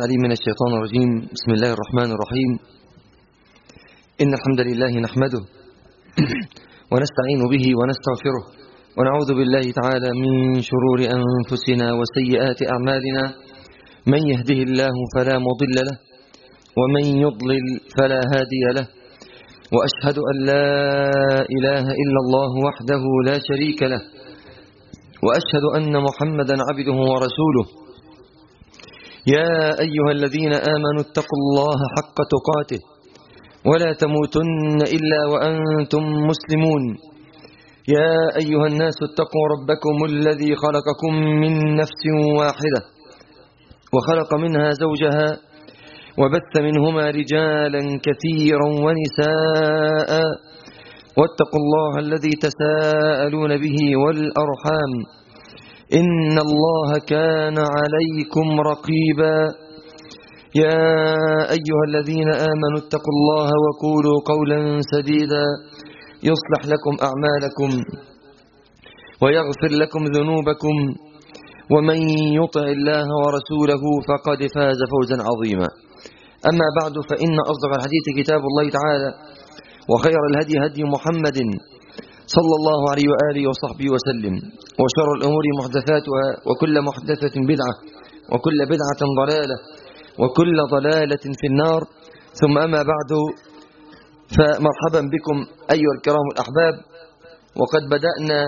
العليم من الشيطان الرجيم بسم الله الرحمن الرحيم إن الحمد لله نحمده ونستعين به ونستغفره ونعوذ بالله تعالى من شرور أنفسنا وسيئات أعمالنا من يهده الله فلا مضل له ومن يضلل فلا هادي له وأشهد أن لا إله إلا الله وحده لا شريك له وأشهد أن محمدا عبده ورسوله يا أيها الذين آمنوا اتقوا الله حق تقاته ولا تموتن إلا وأنتم مسلمون يا أيها الناس اتقوا ربكم الذي خلقكم من نفس واحدة وخلق منها زوجها وبث منهما رجالا كثيرا ونساء واتقوا الله الذي تساءلون به والأرحام إن الله كان عليكم رقيبا يا أيها الذين آمنوا اتقوا الله وقولوا قولا سديدا يصلح لكم أعمالكم ويغفر لكم ذنوبكم ومن يطع الله ورسوله فقد فاز فوزا عظيما أما بعد فإن أصدق الحديث كتاب الله تعالى وخير الهدي هدي محمد صلى الله عليه وآله وصحبه وسلم وشر الأمور محدثاتها وكل محدثة بدعة وكل بدعة ضلالة وكل ضلالة في النار ثم أما بعد فمرحبا بكم أيها الكرام الأحباب وقد بدأنا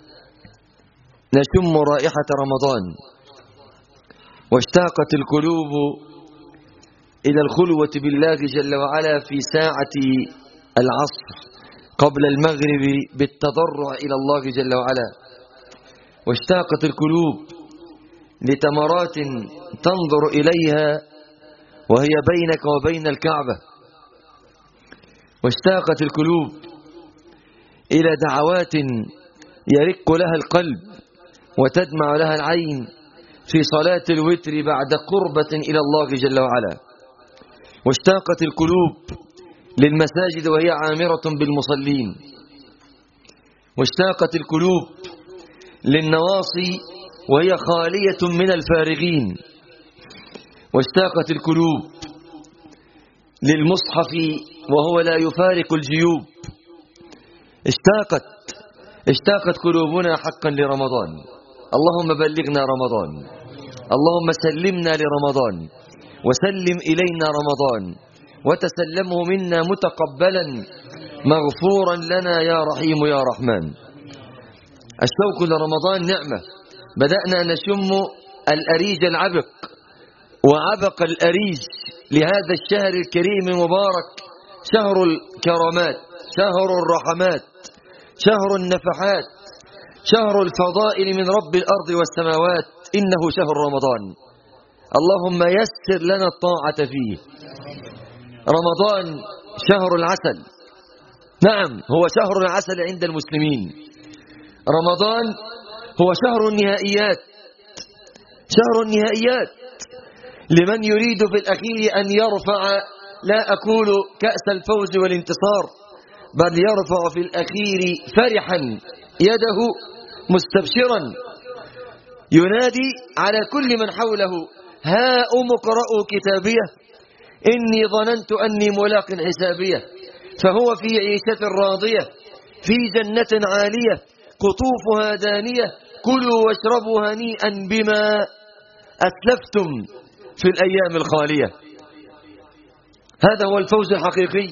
نشم رائحة رمضان واشتاقت القلوب إلى الخلوة بالله جل وعلا في ساعة العصر قبل المغرب بالتضرع إلى الله جل وعلا واشتاقت القلوب لتمرات تنظر إليها وهي بينك وبين الكعبة واشتاقت القلوب إلى دعوات يرق لها القلب وتدمع لها العين في صلاة الوتر بعد قربة إلى الله جل وعلا واشتاقت القلوب للمساجد وهي عامرة بالمصلين واشتاقت القلوب للنواصي وهي خالية من الفارغين واشتاقت القلوب للمصحف وهو لا يفارق الجيوب اشتاقت اشتاقت قلوبنا حقا لرمضان اللهم بلغنا رمضان اللهم سلمنا لرمضان وسلم إلينا رمضان وتسلمه منا متقبلا مغفورا لنا يا رحيم يا رحمن الشوق لرمضان نعمة بدأنا نشم الأريج العبق وعبق الأريج لهذا الشهر الكريم المبارك شهر الكرامات شهر الرحمات شهر النفحات شهر الفضائل من رب الأرض والسماوات إنه شهر رمضان اللهم يسر لنا الطاعة فيه رمضان شهر العسل نعم هو شهر العسل عند المسلمين رمضان هو شهر النهائيات شهر النهائيات لمن يريد في الأخير أن يرفع لا أقول كأس الفوز والانتصار بل يرفع في الأخير فرحا يده مستبشرا ينادي على كل من حوله ها أم اقرأوا كتابيه إني ظننت أني ملاق حسابيه فهو في عيشة راضية في جنة عالية قطوفها دانية كلوا واشربوا هنيئا بما أتلفتم في الأيام الخالية هذا هو الفوز الحقيقي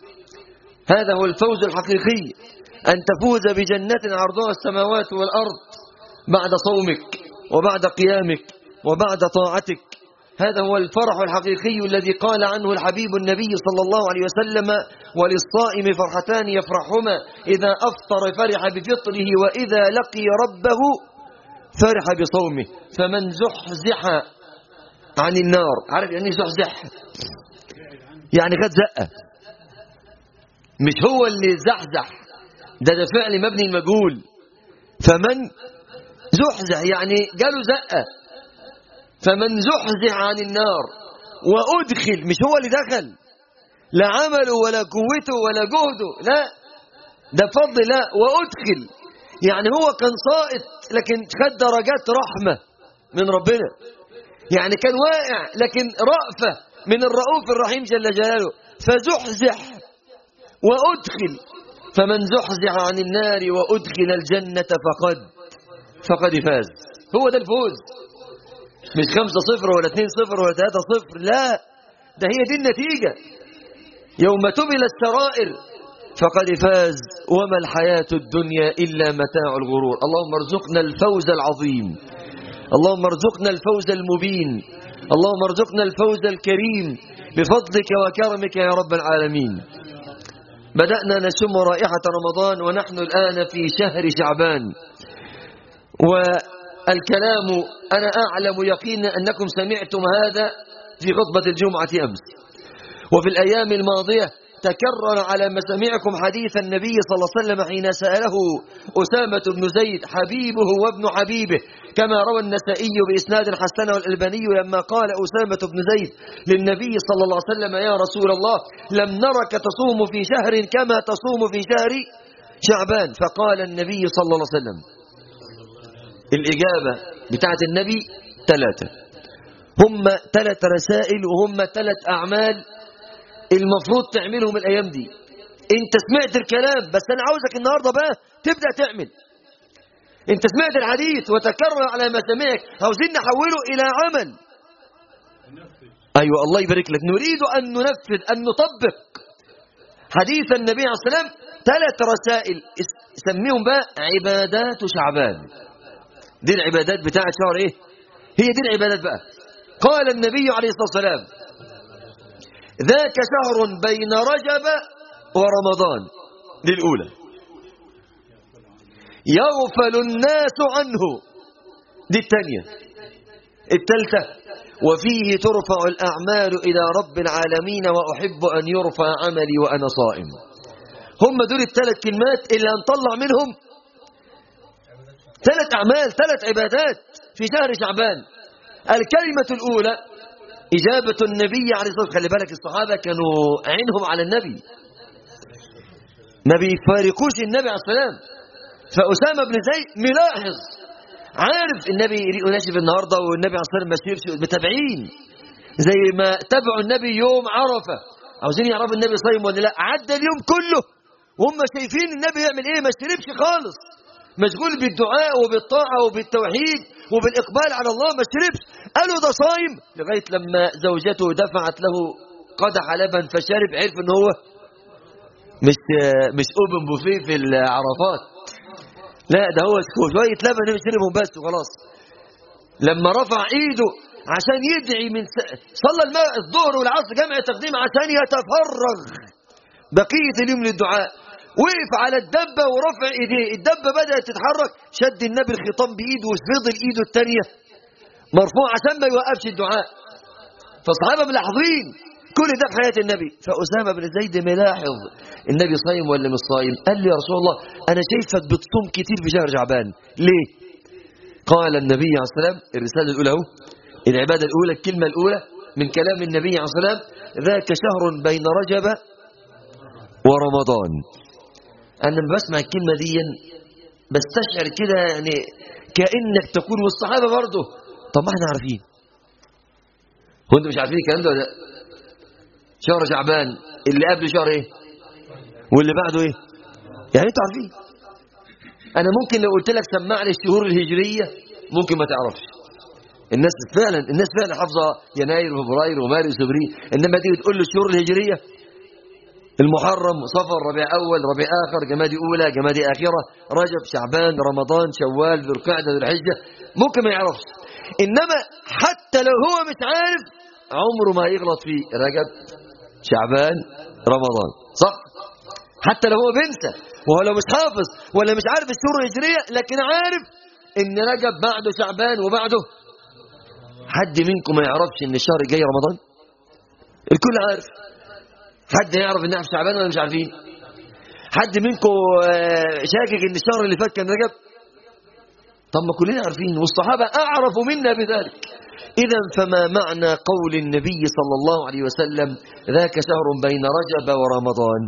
هذا هو الفوز الحقيقي أن تفوز بجنة عرضها السماوات والأرض بعد صومك وبعد قيامك وبعد طاعتك هذا هو الفرح الحقيقي الذي قال عنه الحبيب النبي صلى الله عليه وسلم وللصائم فرحتان يفرحهما إذا أفطر فرح بفطره وإذا لقي ربه فرح بصومه فمن زحزح عن النار عارف يعني زحزح يعني خد زقة مش هو اللي زحزح ده ده فعل مبني المجهول فمن زحزح يعني جاله زقة فمن زحزح عن النار وأدخل مش هو اللي دخل لا عمله ولا قوته ولا جهده لا ده فضل لا وأدخل يعني هو كان ساقط لكن خد درجات رحمة من ربنا يعني كان واقع لكن رأفة من الرؤوف الرحيم جل جلاله فزحزح وأدخل فمن زحزح عن النار وأدخل الجنة فقد فقد فاز هو ده الفوز مش خمسة صفر ولا اتنين صفر ولا ثلاثة صفر لا ده هي دي النتيجة يوم تبل السرائر فقد فاز وما الحياة الدنيا إلا متاع الغرور اللهم ارزقنا الفوز العظيم اللهم ارزقنا الفوز المبين اللهم ارزقنا الفوز الكريم بفضلك وكرمك يا رب العالمين بدأنا نشم رائحة رمضان ونحن الآن في شهر شعبان والكلام أنا أعلم يقينا أنكم سمعتم هذا في خطبة الجمعة أمس وفي الأيام الماضية تكرر على مسامعكم حديث النبي صلى الله عليه وسلم حين سأله أسامة بن زيد حبيبه وابن حبيبه كما روى النسائي بإسناد حسنه الألباني لما قال أسامة بن زيد للنبي صلى الله عليه وسلم يا رسول الله لم نرك تصوم في شهر كما تصوم في شهر شعبان فقال النبي صلى الله عليه وسلم الإجابة بتاعت النبي ثلاثة هم ثلاث رسائل وهم ثلاث أعمال المفروض تعملهم الأيام دي انت سمعت الكلام بس أنا عاوزك النهاردة بقى تبدأ تعمل انت سمعت الحديث وتكرر على مسامعك عاوزين نحوله إلى عمل أيوة الله يبارك لك نريد أن ننفذ أن نطبق حديث النبي عليه الصلاة والسلام ثلاث رسائل سميهم بقى عبادات شعبان دي العبادات بتاعت شهر ايه هي دي العبادات بقى قال النبي عليه الصلاة والسلام ذاك شهر بين رجب ورمضان دي الأولى يغفل الناس عنه دي الثانية الثالثة وفيه ترفع الأعمال إلى رب العالمين وأحب أن يرفع عملي وأنا صائم هم دول الثلاث كلمات اللي هنطلع منهم ثلاث أعمال ثلاث عبادات في شهر شعبان الكلمة الأولى إجابة النبي عليه الصلاة والسلام خلي بالك الصحابة كانوا عينهم على النبي ما بيفارقوش النبي عليه السلام فأسامة بن زيد ملاحظ عارف النبي يريق ناشف النهاردة والنبي عليه الصلاة والسلام ما شربش متابعين زي ما تبعوا النبي يوم عرفة عاوزين يعرفوا النبي صايم ولا لا عدى اليوم كله وهم شايفين النبي يعمل ايه ما شربش خالص مشغول بالدعاء وبالطاعة وبالتوحيد وبالإقبال على الله ما شربش قالوا ده صايم لغاية لما زوجته دفعت له قدح لبن فشرب عرف ان هو مش مش اوبن بوفيه في العرفات لا ده هو شوية لبن شربهم بس وخلاص لما رفع ايده عشان يدعي من س... صلى الماء الظهر والعصر جمع التقديم عشان يتفرغ بقية اليوم للدعاء وقف على الدبة ورفع ايديه الدبة بدأت تتحرك شد النبي الخطام بإيده وفضل ايده الثانية مرفوع عشان ما يوقفش الدعاء فالصحابة ملاحظين كل ده في حياة النبي فأسامة بن زيد ملاحظ النبي صايم ولا مش صايم قال لي يا رسول الله أنا شايفك بتصوم كتير في شهر شعبان ليه قال النبي عليه السلام الرسالة الأولى اهو العبادة الأولى الكلمة الأولى من كلام النبي عليه السلام ذاك شهر بين رجب ورمضان أنا لما بسمع الكلمة دي بستشعر كده يعني كأنك تكون والصحابة برضه طب ما احنا عارفين هو انتوا مش عارفين الكلام ده ولا لا شهر شعبان اللي قبل شهر ايه واللي بعده ايه يعني انتوا عارفين انا ممكن لو قلت لك سمع لي الشهور الهجريه ممكن ما تعرفش الناس فعلا الناس فعلا حافظه يناير وفبراير ومارس وابريل انما تيجي تقول له الشهور الهجريه المحرم صفر ربيع اول ربيع اخر جمادي اولى جمادي اخره رجب شعبان رمضان شوال ذو القعده ذو الحجه ممكن ما يعرفش انما حتى لو هو مش عارف عمره ما يغلط في رجب شعبان رمضان صح حتى لو هو بينسى وهو لو مش حافظ ولا مش عارف الشهور الهجريه لكن عارف ان رجب بعده شعبان وبعده حد منكم ما يعرفش ان الشهر الجاي رمضان الكل عارف حد يعرف ان احنا في شعبان ولا مش عارفين حد منكم شاكك ان الشهر اللي فات كان رجب طب ما كلنا عارفين والصحابه اعرفوا منا بذلك اذا فما معنى قول النبي صلى الله عليه وسلم ذاك شهر بين رجب ورمضان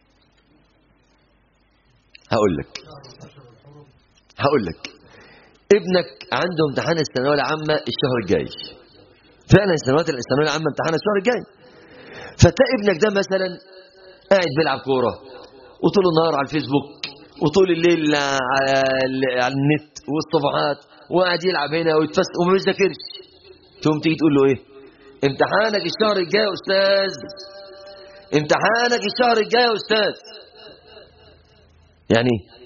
هقول لك هقول لك ابنك عنده امتحان الثانويه العامه الشهر الجاي فعلا السنوات الثانويه العامه امتحان الشهر الجاي فتلاقي ابنك ده مثلا قاعد بيلعب كوره وطول النهار على الفيسبوك وطول الليل على على النت والصفحات وقاعد يلعب هنا ويتفسق وما بيذاكرش تقوم تيجي تقول له ايه امتحانك الشهر الجاي يا استاذ امتحانك الشهر الجاي يا استاذ يعني ايه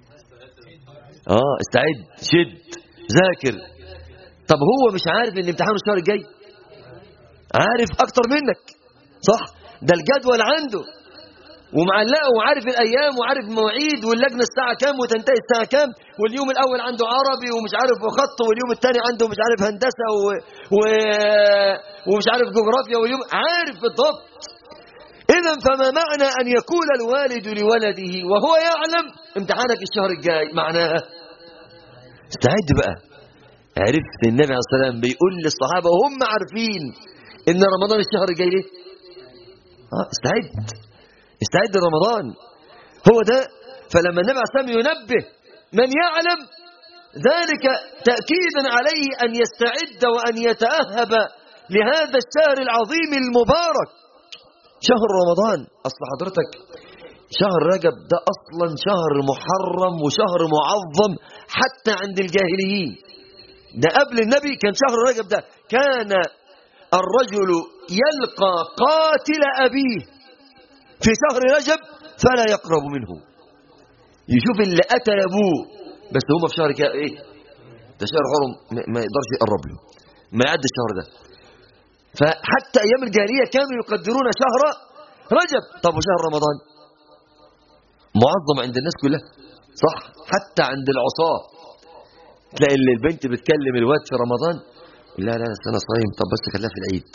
اه استعد شد ذاكر طب هو مش عارف ان امتحانه الشهر الجاي عارف اكتر منك صح ده الجدول عنده ومعلقه وعارف الايام وعارف المواعيد واللجنه الساعه كام وتنتهي الساعه كام واليوم الاول عنده عربي ومش عارف وخط واليوم الثاني عنده مش عارف هندسه و... و... ومش عارف جغرافيا واليوم عارف بالضبط اذا فما معنى ان يقول الوالد لولده وهو يعلم امتحانك الشهر الجاي معناه استعد بقى عرفت النبي عليه الصلاه والسلام بيقول للصحابه وهم عارفين ان رمضان الشهر الجاي ليه اه استعد استعد لرمضان هو ده فلما النبي عليه الصلاه والسلام ينبه من يعلم ذلك تاكيدا عليه ان يستعد وان يتاهب لهذا الشهر العظيم المبارك شهر رمضان اصل حضرتك شهر رجب ده اصلا شهر محرم وشهر معظم حتى عند الجاهليين ده قبل النبي كان شهر رجب ده كان الرجل يلقى قاتل ابيه في شهر رجب فلا يقرب منه يشوف اللي قتل ابوه بس هما في شهر كده ايه ده شهر حرم ما يقدرش يقرب له ما يعدي الشهر ده فحتى ايام الجاهليه كانوا يقدرون شهر رجب طب وشهر رمضان معظم عند الناس كلها صح حتى عند العصاه تلاقي اللي البنت بتكلم الواد في رمضان لا لا انا صايم طب بس خليها في العيد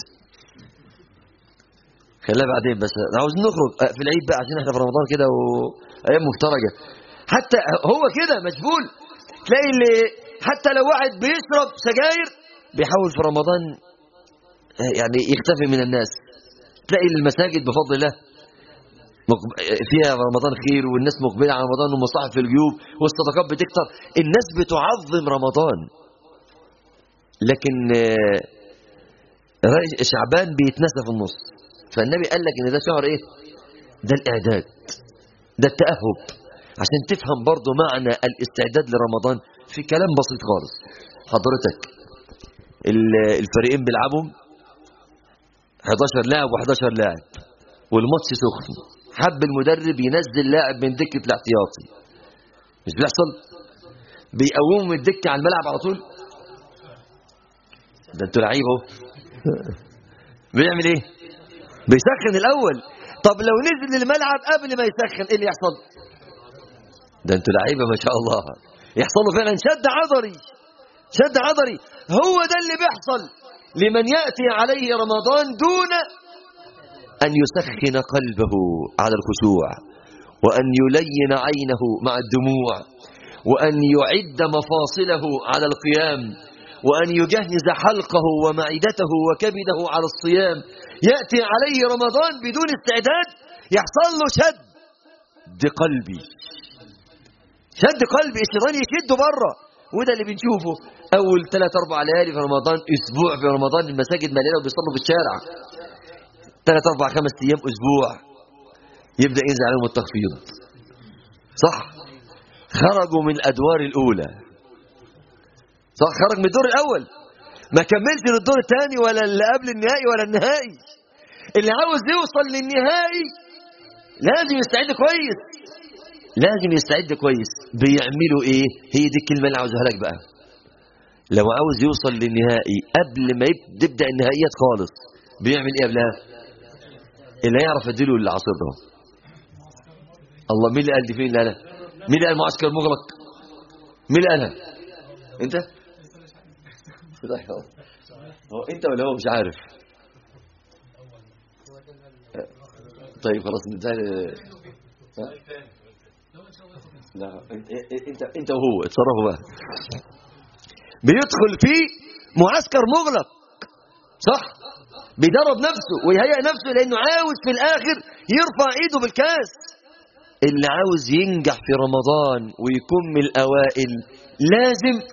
خليها بعدين بس عاوزين نخرج في العيد بقى عشان احنا في رمضان كده وايام مفترجه حتى هو كده مشغول تلاقي اللي حتى لو واحد بيشرب سجاير بيحاول في رمضان يعني يختفي من الناس تلاقي المساجد بفضل الله فيها رمضان خير والناس مقبله على رمضان ومصاحف في الجيوب والصدقات بتكتر الناس بتعظم رمضان لكن شعبان بيتنسى في النص فالنبي قال لك ان ده شهر ايه ده الاعداد ده التاهب عشان تفهم برضو معنى الاستعداد لرمضان في كلام بسيط خالص حضرتك الفريقين بيلعبوا 11 لاعب و11 لاعب والماتش سخن حب المدرب ينزل لاعب من دكه الاحتياطي مش بيحصل بيقوموا من الدكه على الملعب على طول ده انتوا لعيب اهو بيعمل ايه بيسخن الاول طب لو نزل الملعب قبل ما يسخن ايه اللي يحصل ده انتوا لعيبه ما شاء الله يحصل له فعلا شد عضلي شد عضلي هو ده اللي بيحصل لمن ياتي عليه رمضان دون ان يسخن قلبه على الخشوع وان يلين عينه مع الدموع وان يعد مفاصله على القيام وأن يجهز حلقه ومعدته وكبده على الصيام يأتي عليه رمضان بدون استعداد يحصل له شد قلبي شد قلبي الشيطان يشده بره وده اللي بنشوفه أول ثلاث أربع ليالي في رمضان أسبوع في رمضان المساجد مليانة وبيصلوا في الشارع ثلاث أربع خمس أيام أسبوع يبدأ ينزل عليهم التخفيض صح خرجوا من الأدوار الأولى صح خرج من الدور الاول ما كملش للدور الثاني ولا اللي قبل النهائي ولا النهائي اللي عاوز يوصل للنهائي لازم يستعد كويس لازم يستعد كويس بيعملوا ايه هي دي الكلمه اللي عاوزها لك بقى لو عاوز يوصل للنهائي قبل ما تبدا النهائيات خالص بيعمل ايه قبلها اللي يعرف اديله العصير ده الله مين اللي قال دي فين لا لا مين اللي قال معسكر مغلق مين اللي قالها انت هو انت ولا هو مش عارف طيب خلاص نتزايد لا انت انت وهو اتصرفوا بقى بيدخل في معسكر مغلق صح بيدرب نفسه ويهيئ نفسه لانه عاوز في الاخر يرفع ايده بالكاس اللي عاوز ينجح في رمضان ويكون من الاوائل لازم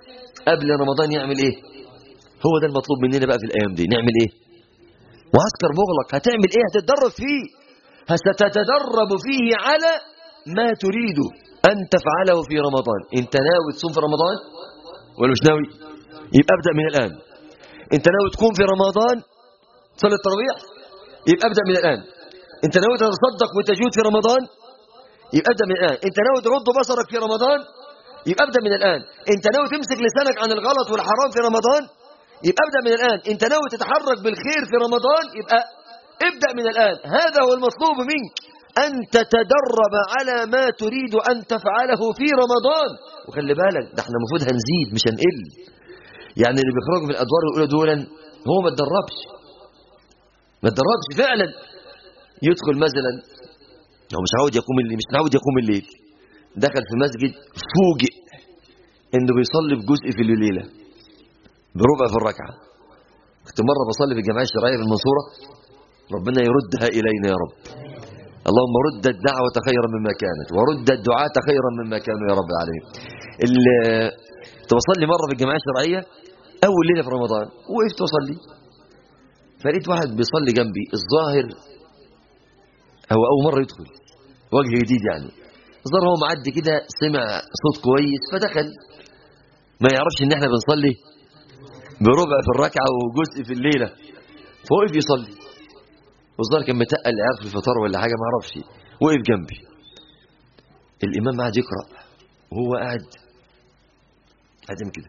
قبل رمضان يعمل ايه هو ده المطلوب مننا بقى في الايام دي نعمل ايه معسكر مغلق هتعمل ايه هتتدرب فيه ستتدرب فيه على ما تريد ان تفعله في رمضان انت ناوي تصوم في رمضان ولا مش ناوي يبقى ابدا من الان انت ناوي تكون في رمضان تصلي التراويح يبقى ابدا من الان انت ناوي تتصدق وتجود في رمضان يبقى ابدا من الان انت ناوي تغض بصرك في رمضان يبقى ابدا من الان انت ناوي تمسك لسانك عن الغلط والحرام في رمضان يبقى ابدا من الان انت ناوي تتحرك بالخير في رمضان يبقى ابدا من الان هذا هو المطلوب منك ان تتدرب على ما تريد ان تفعله في رمضان وخلي بالك ده احنا المفروض هنزيد مش هنقل يعني اللي بيخرجوا من الادوار الاولى دولا هو ما اتدربش ما اتدربش فعلا يدخل مثلا هو مش عاود يقوم الليل مش عاود يقوم الليل دخل في مسجد فوجئ انه بيصلي بجزء في الليله بربع في الركعه كنت مره بصلي في الجمعيه الشرعيه في المنصوره ربنا يردها الينا يا رب اللهم رد الدعوه خيرا مما كانت ورد الدعاة خيرا مما كانوا يا رب العالمين كنت بصلي مره في الجمعيه الشرعيه اول ليله في رمضان وقفت اصلي فلقيت واحد بيصلي جنبي الظاهر هو اول مره يدخل وجه جديد يعني الظاهر هو معدي كده سمع صوت كويس فدخل ما يعرفش ان احنا بنصلي بربع في الركعه وجزء في الليله فوقف يصلي والظاهر كان متقل عارف في الفطار ولا حاجه ما اعرفش وقف جنبي الامام قاعد يقرا وهو قاعد قاعد كده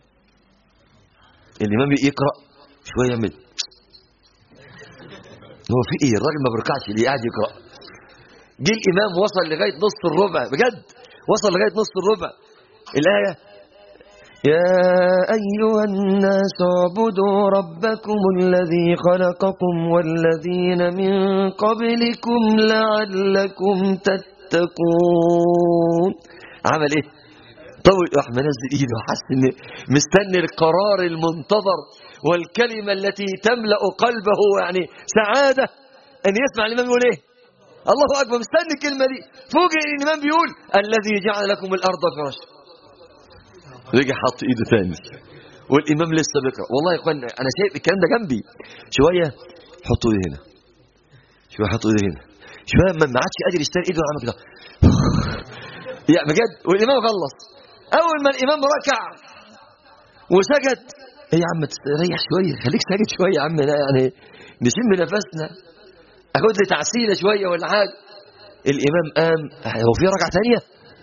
الامام يقرا شويه يعمل هو في ايه الراجل ما بيركعش ليه قاعد يقرا جه الامام وصل لغايه نص الربع بجد وصل لغايه نص الربع الايه يا ايها الناس اعبدوا ربكم الذي خلقكم والذين من قبلكم لعلكم تتقون عمل ايه طول راح منزل ايده وحس ان مستني القرار المنتظر والكلمة التي تملأ قلبه يعني سعادة أن يسمع الإمام يقول إيه الله أكبر مستني الكلمة دي فوجئ الإمام بيقول الذي جعل لكم الأرض فراشا رجع حط إيده ثاني والإمام لسه بيقرأ والله يا إخوان أنا شايف الكلام ده جنبي شوية حطوا إيده هنا شوية حطوا إيده هنا شوية ما عادش قادر يشتري إيده وعمل كده يعني بجد والإمام خلص أول ما الإمام ركع وسجد ايه يا عم تريح شويه خليك ساكت شويه يا عم لا يعني نشم نفسنا اخد لي تعسيله شويه ولا حاجه الامام قام هو في ركعه ثانيه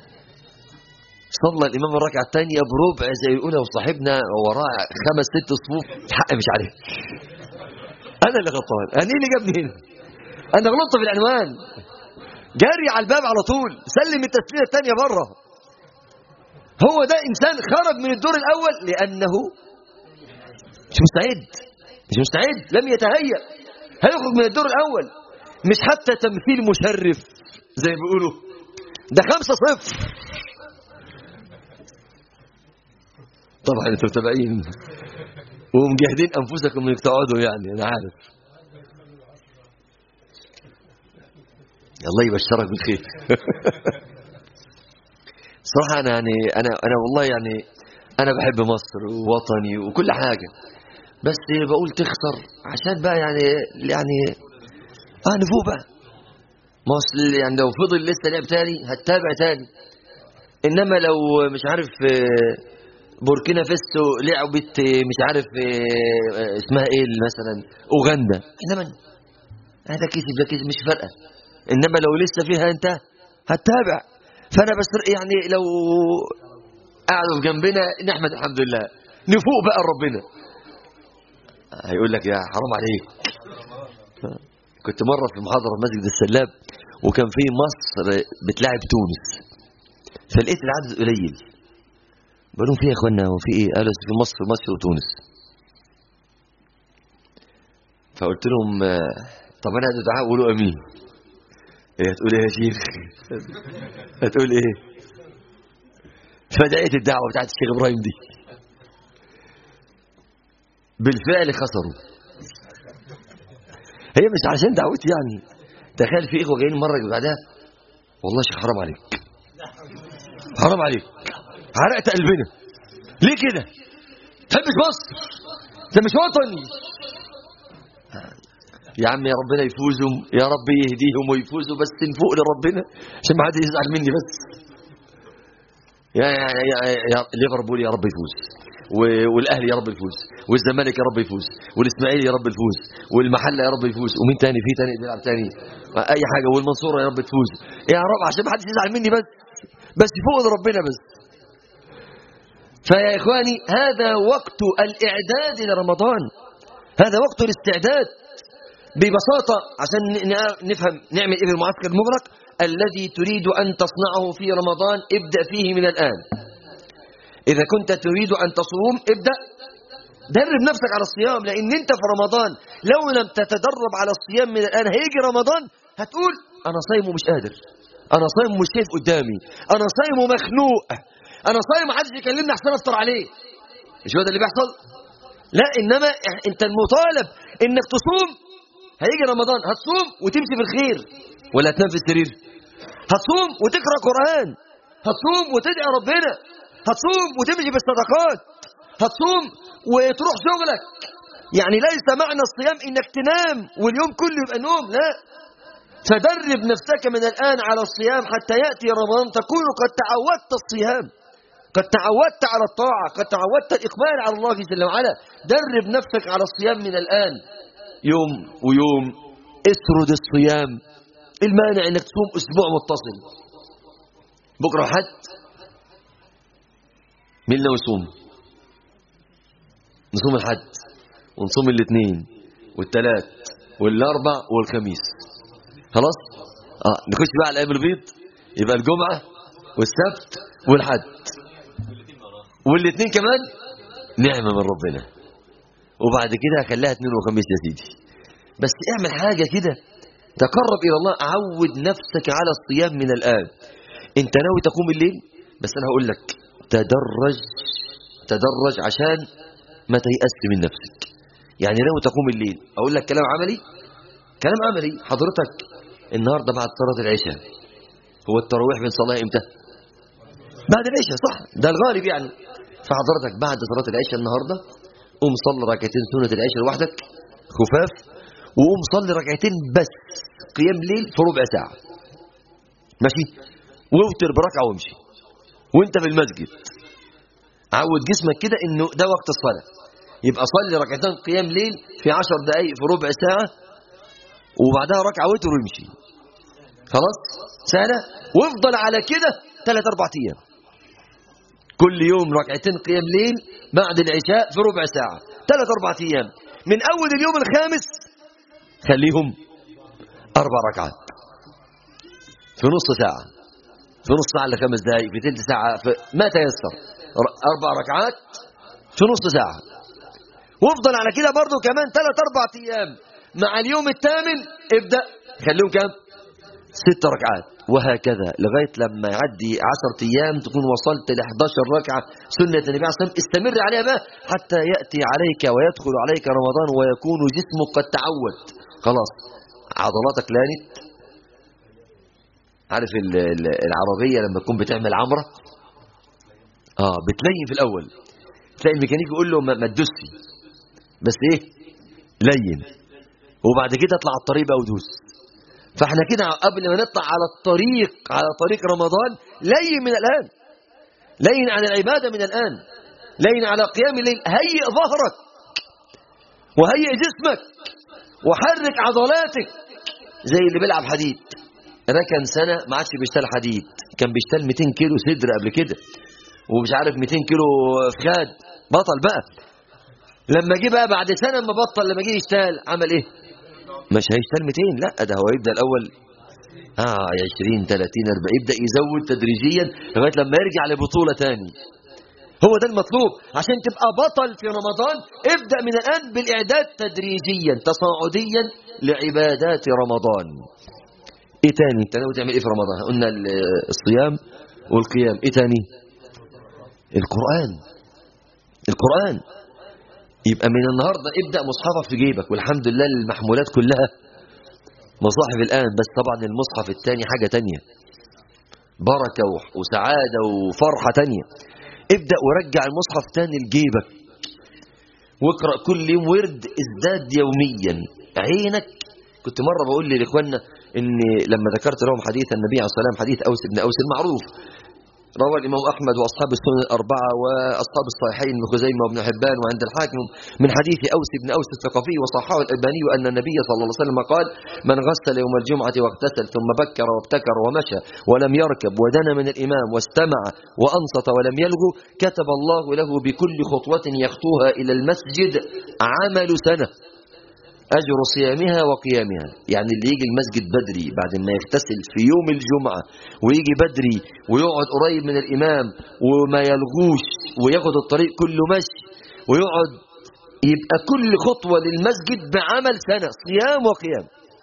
صلى الامام الركعه الثانيه بربع زي يقول وصاحبنا وراه خمس ست صفوف الحق مش عليه انا اللي غلطان انا اللي جابني هنا انا غلطت في العنوان جاري على الباب على طول سلم التسليمه الثانيه بره هو ده انسان خرج من الدور الاول لانه مش مستعد مش مستعد لم يتهيأ هيخرج من الدور الأول مش حتى تمثيل مشرف زي ما بيقولوا ده خمسة صفر طبعا انتوا متابعين ومجاهدين انفسكم انك تقعدوا يعني انا عارف الله يبشرك بالخير صراحه انا يعني انا انا والله يعني انا بحب مصر ووطني وكل حاجه بس بقول تخسر عشان بقى يعني يعني اه نفوق بقى ما اصل يعني لو فضل لسه لعب تاني هتتابع تاني انما لو مش عارف بوركينا فاسو لعبت مش عارف اسمها ايه مثلا اوغندا انما هذا كسب ده كسب مش فارقه انما لو لسه فيها انت هتتابع فانا بس يعني لو قعدوا جنبنا نحمد الحمد لله نفوق بقى ربنا هيقول لك يا حرام عليك كنت مرة في محاضرة في مسجد السلاب وكان في مصر بتلاعب تونس فلقيت العدد قليل بقول لهم في يا اخوانا وفي ايه قالوا في مصر مصر وتونس فقلت لهم طب انا دعاء قولوا امين ايه هتقول ايه يا شيخ هتقول ايه فدعيت الدعوه بتاعت الشيخ ابراهيم دي بالفعل خسروا هي مش عشان دعوتي يعني تخيل في اخوه جايين المره اللي بعدها والله شيخ حرام عليك حرام عليك حرقت قلبنا ليه كده تحبش مصر ده مش وطني يا عم يا ربنا يفوزهم يا رب يهديهم ويفوزوا بس نفوق لربنا عشان ما حد يزعل مني بس يا يا يا, يا, يا ليفربول يا رب يفوز والاهلي يا رب يفوز والزمالك يا رب يفوز والاسماعيلي يا رب يفوز والمحله يا رب يفوز ومين تاني في تاني بيلعب تاني اي حاجه والمنصوره يا رب تفوز يا رب عشان ما حدش يزعل مني بس بس فوق لربنا بس فيا اخواني هذا وقت الاعداد لرمضان هذا وقت الاستعداد ببساطه عشان نفهم نعمل ايه في المعسكر المغلق الذي تريد ان تصنعه في رمضان ابدا فيه من الان إذا كنت تريد أن تصوم ابدأ درب نفسك على الصيام لأن أنت في رمضان لو لم تتدرب على الصيام من الآن هيجي رمضان هتقول أنا صايم ومش قادر أنا صايم ومش شايف قدامي أنا صايم ومخنوق أنا صايم محدش يكلمني أحسن أفطر عليه مش هو ده اللي بيحصل لا إنما أنت المطالب إنك تصوم هيجي رمضان هتصوم وتمشي في الخير ولا تنام في السرير هتصوم وتقرأ قرآن هتصوم وتدعي ربنا هتصوم وتمشي بالصدقات هتصوم وتروح شغلك يعني ليس معنى الصيام انك تنام واليوم كله يبقى نوم لا فدرب نفسك من الآن على الصيام حتى يأتي رمضان تكون قد تعودت الصيام قد تعودت على الطاعة قد تعودت الإقبال على الله جل وعلا درب نفسك على الصيام من الآن يوم ويوم اسرد الصيام المانع انك تصوم اسبوع متصل بكره حد مين اللي يصوم نصوم الحد ونصوم الاثنين والثلاث والاربع والخميس خلاص اه نخش بقى على الايام البيض يبقى الجمعه والسبت والحد والاثنين كمان نعمه من ربنا وبعد كده هخليها اثنين وخميس يا سيدي بس اعمل حاجه كده تقرب الى الله عود نفسك على الصيام من الان انت ناوي تقوم الليل بس انا هقول لك تدرج تدرج عشان ما تيأس من نفسك يعني لو تقوم الليل أقول لك كلام عملي كلام عملي حضرتك النهاردة بعد صلاة العشاء هو التراويح بنصليها امتى بعد العشاء صح ده الغالب يعني فحضرتك بعد صلاة العشاء النهاردة قوم صلي ركعتين سنة العشاء لوحدك خفاف وقوم صلي ركعتين بس قيام ليل في ربع ساعة ماشي واوتر بركعة وامشي وانت في المسجد عود جسمك كده انه ده وقت الصلاة يبقى صلي ركعتين قيام ليل في عشر دقايق في ربع ساعة وبعدها ركعة وتر ويمشي خلاص سهلة وافضل على كده ثلاث اربع ايام كل يوم ركعتين قيام ليل بعد العشاء في ربع ساعة ثلاث اربع ايام من اول اليوم الخامس خليهم اربع ركعات في نص ساعة في نص ساعة لخمس دقائق في ثلث ساعة في ما تيسر أربع ركعات في نص ساعة وافضل على كده برضو كمان ثلاث أربع أيام مع اليوم الثامن ابدأ خليهم كام ست ركعات وهكذا لغاية لما يعدي عشرة أيام تكون وصلت ل 11 ركعة سنة النبي عليه الصلاة استمر عليها بقى حتى يأتي عليك ويدخل عليك رمضان ويكون جسمك قد تعود خلاص عضلاتك لانت عارف العربية لما تكون بتعمل عمرة اه بتلين في الأول تلاقي الميكانيكي يقول له ما تدوسي بس ايه لين وبعد كده اطلع على الطريق بقى ودوس فاحنا كده قبل ما نطلع على الطريق على طريق رمضان لين من الآن لين على العبادة من الآن لين على قيام الليل هيئ ظهرك وهيئ جسمك وحرك عضلاتك زي اللي بيلعب حديد ركن سنة ما عادش بيشتغل حديد كان بيشتغل 200 كيلو صدر قبل كده ومش عارف 200 كيلو فخاد بطل بقى لما جه بقى بعد سنة ما بطل لما جه يشتغل عمل ايه مش هيشتغل 200 لا ده هو يبدأ الأول اه 20 30 40 يبدأ يزود تدريجيا لغاية لما يرجع لبطولة تاني هو ده المطلوب عشان تبقى بطل في رمضان ابدأ من الآن بالإعداد تدريجيا تصاعديا لعبادات رمضان ايه تاني انت ناوي تعمل ايه في رمضان قلنا الصيام والقيام ايه تاني القرآن القرآن يبقى من النهاردة ابدأ مصحفك في جيبك والحمد لله المحمولات كلها مصاحف الآن بس طبعا المصحف الثاني حاجة تانية بركة وسعادة وفرحة تانية ابدأ ورجع المصحف تاني لجيبك واقرأ كل يوم ورد ازداد يوميا عينك كنت مرة بقول لإخواننا إن لما ذكرت لهم حديث النبي عليه الصلاة والسلام حديث أوس بن أوس المعروف روى الإمام أحمد وأصحاب السنن الأربعة وأصحاب الصحيحين من خزيمة وابن حبان وعند الحاكم من حديث أوس بن أوس الثقفي وصححه الألباني أن النبي صلى الله عليه وسلم قال من غسل يوم الجمعة واغتسل ثم بكر وابتكر ومشى ولم يركب ودنا من الإمام واستمع وأنصت ولم يلغو كتب الله له بكل خطوة يخطوها إلى المسجد عمل سنة أجر صيامها وقيامها يعني اللي يجي المسجد بدري بعد ما يغتسل في يوم الجمعة ويجي بدري ويقعد قريب من الإمام وما يلغوش وياخد الطريق كله مشي ويقعد يبقى كل خطوة للمسجد بعمل سنة صيام وقيام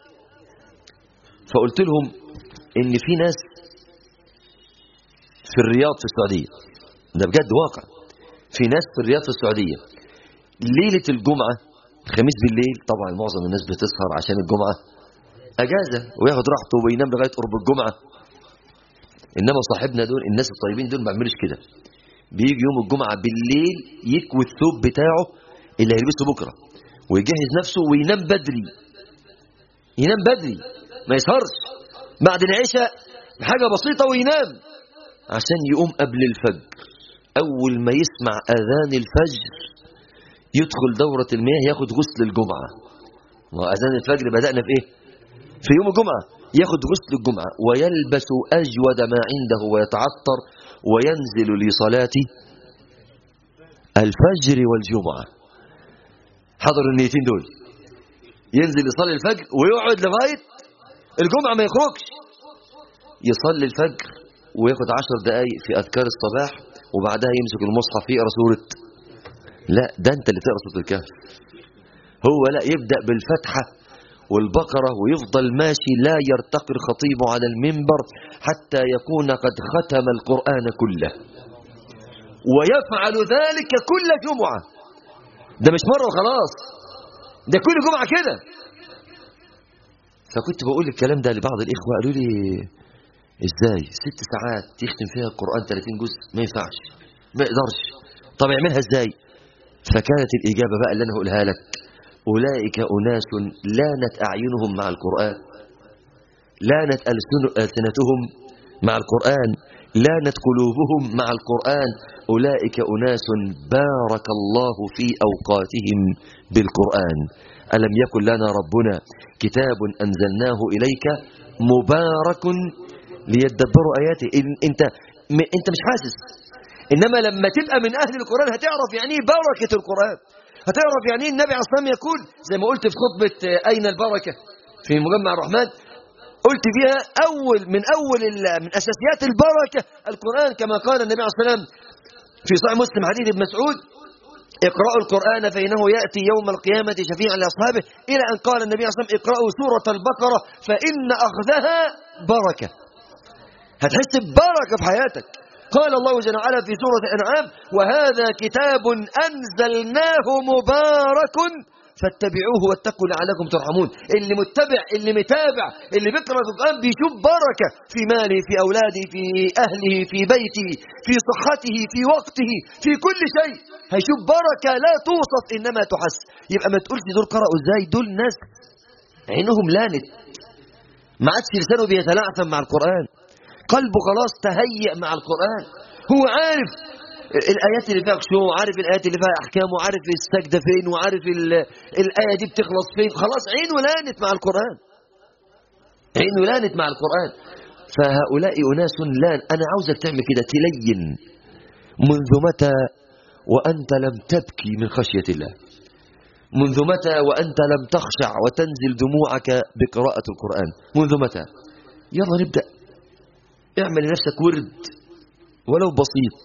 فقلت لهم إن في ناس في الرياض في السعودية ده بجد واقع في ناس في الرياض في السعودية ليلة الجمعة الخميس بالليل طبعا معظم الناس بتسهر عشان الجمعة أجازة وياخد راحته وينام لغاية قرب الجمعة إنما صاحبنا دول الناس الطيبين دول ما بيعملوش كده بيجي يوم الجمعة بالليل يكوي الثوب بتاعه اللي هيلبسه بكرة ويجهز نفسه وينام بدري ينام بدري ما يسهرش بعد العشاء حاجة بسيطة وينام عشان يقوم قبل الفجر أول ما يسمع أذان الفجر يدخل دورة المياه ياخد غسل الجمعة وأذان الفجر بدأنا في إيه في يوم الجمعة ياخد غسل الجمعة ويلبس أجود ما عنده ويتعطر وينزل لصلاة الفجر والجمعة حضر النيتين دول ينزل يصلي الفجر ويقعد لغاية الجمعة ما يخرجش يصلي الفجر وياخد عشر دقايق في أذكار الصباح وبعدها يمسك المصحف يقرأ سورة لا ده انت اللي تقرا سوره الكهف هو لا يبدا بالفتحه والبقره ويفضل ماشي لا يرتقي الخطيب على المنبر حتى يكون قد ختم القران كله ويفعل ذلك كل جمعه ده مش مره وخلاص ده كل جمعه كده فكنت بقول الكلام ده لبعض الاخوه قالوا لي ازاي ست ساعات يختم فيها القران 30 جزء ما ينفعش ما يقدرش طب يعملها ازاي فكانت الإجابة بقى اللي أنا هقولها لك أولئك أناس لانت أعينهم مع القرآن لانت ألسنتهم مع القرآن لانت قلوبهم مع القرآن أولئك أناس بارك الله في أوقاتهم بالقرآن ألم يكن لنا ربنا كتاب أنزلناه إليك مبارك ليدبروا آياته أنت أنت مش حاسس إنما لما تبقى من أهل القرآن هتعرف يعني ايه بركة القرآن هتعرف يعني ايه النبي عليه الصلاة والسلام يقول زي ما قلت في خطبة أين البركة في مجمع الرحمن قلت فيها أول من أول من أساسيات البركة القرآن كما قال النبي عليه الصلاة والسلام في صحيح مسلم حديث ابن مسعود اقرأوا القرآن فإنه يأتي يوم القيامة شفيعا لأصحابه إلى أن قال النبي عليه الصلاة والسلام اقرأوا سورة البقرة فإن أخذها بركة هتحس ببركة في حياتك قال الله جل وعلا في سورة الأنعام وهذا كتاب أنزلناه مبارك فاتبعوه واتقوا لعلكم ترحمون اللي متبع اللي متابع اللي بيقرأ القرآن بيشوف بركة في ماله في أولاده في أهله في بيته في صحته في وقته في كل شيء هيشوف بركة لا توصف إنما تحس يبقى ما تقولش دول قرأوا إزاي دول ناس عينهم لانت ما عادش لسانه بيتلعثم مع القرآن قلبه خلاص تهيأ مع القرآن هو عارف الآيات اللي فيها خشوع وعارف الآيات اللي فيها أحكام وعارف السجدة فين وعارف الآية دي بتخلص فين خلاص عينه لانت مع القرآن عينه لانت مع القرآن فهؤلاء أناس لان أنا عاوزك تعمل كده تلين منذ متى وأنت لم تبكي من خشية الله منذ متى وأنت لم تخشع وتنزل دموعك بقراءة القرآن منذ متى يلا نبدأ اعمل لنفسك ورد ولو بسيط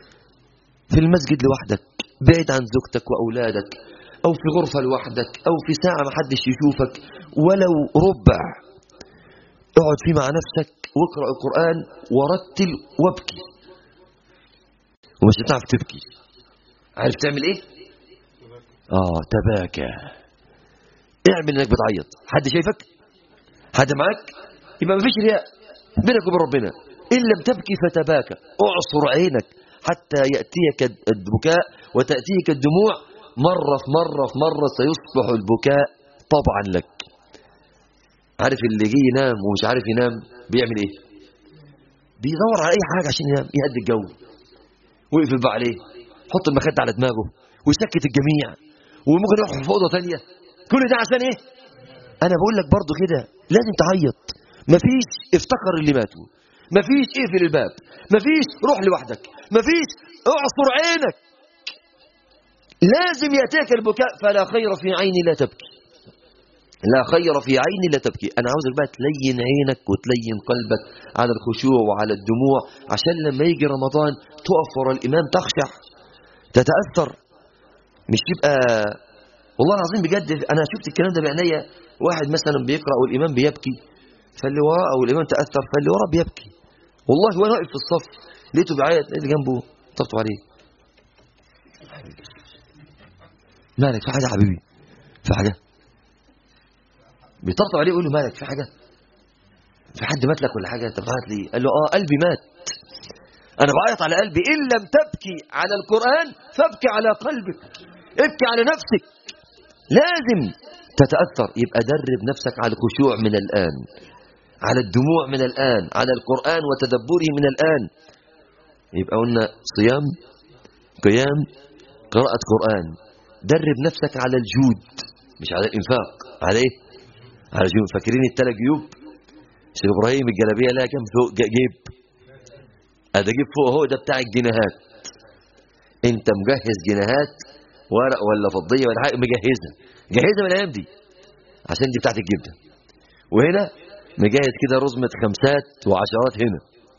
في المسجد لوحدك بعيد عن زوجتك وأولادك أو في غرفة لوحدك أو في ساعة ما حدش يشوفك ولو ربع اقعد فيه مع نفسك واقرأ القرآن ورتل وابكي ومش هتعرف تبكي عارف تعمل ايه اه تباكى اعمل انك بتعيط حد شايفك حد معاك يبقى مفيش رياء بينك وبين ربنا إن لم تبكي فتباكى اعصر عينك حتى يأتيك البكاء وتأتيك الدموع مرة في مرة في مرة سيصبح البكاء طبعا لك عارف اللي جه ينام ومش عارف ينام بيعمل ايه بيدور على اي حاجة عشان ينام يهدي الجو ويقفل بقى عليه حط المخدة على دماغه ويسكت الجميع وممكن يروح في اوضه ثانيه كل ده عشان ايه انا بقول لك برضه كده لازم تعيط مفيش افتكر اللي ماتوا مفيش اقفل الباب مفيش روح لوحدك مفيش اعصر عينك لازم ياتيك البكاء فلا خير في عين لا تبكي لا خير في عين لا تبكي انا عاوزك بقى تلين عينك وتلين قلبك على الخشوع وعلى الدموع عشان لما يجي رمضان تقف ورا الامام تخشع تتاثر مش تبقى والله العظيم بجد انا شفت الكلام ده بعينيا واحد مثلا بيقرا والامام بيبكي فاللي وراه او الامام تاثر فاللي وراه بيبكي والله وانا واقف في الصف لقيته بيعيط لقيت جنبه طبطب عليه مالك في حاجه يا حبيبي في حاجه بيطبطب عليه يقول له مالك في حاجه في حد مات لك ولا حاجه انت بتعيط ليه قال له اه قلبي مات انا بعيط على قلبي ان لم تبكي على القران فابكي على قلبك ابكي على نفسك لازم تتاثر يبقى درب نفسك على الخشوع من الان على الدموع من الان على القران وتدبره من الان يبقى قلنا صيام قيام قراءه قران درب نفسك على الجود مش على الانفاق على ايه على جيوب فاكرين الثلاث جيوب شيخ ابراهيم الجلابيه لها كم فوق جيب هذا جيب فوق اهو ده بتاع الجنيهات انت مجهز جنيهات ورق ولا فضيه ولا حاجه مجهزها جهزها من الايام دي عشان دي بتاعت الجيب ده وهنا مجهز كده رزمه خمسات وعشرات هنا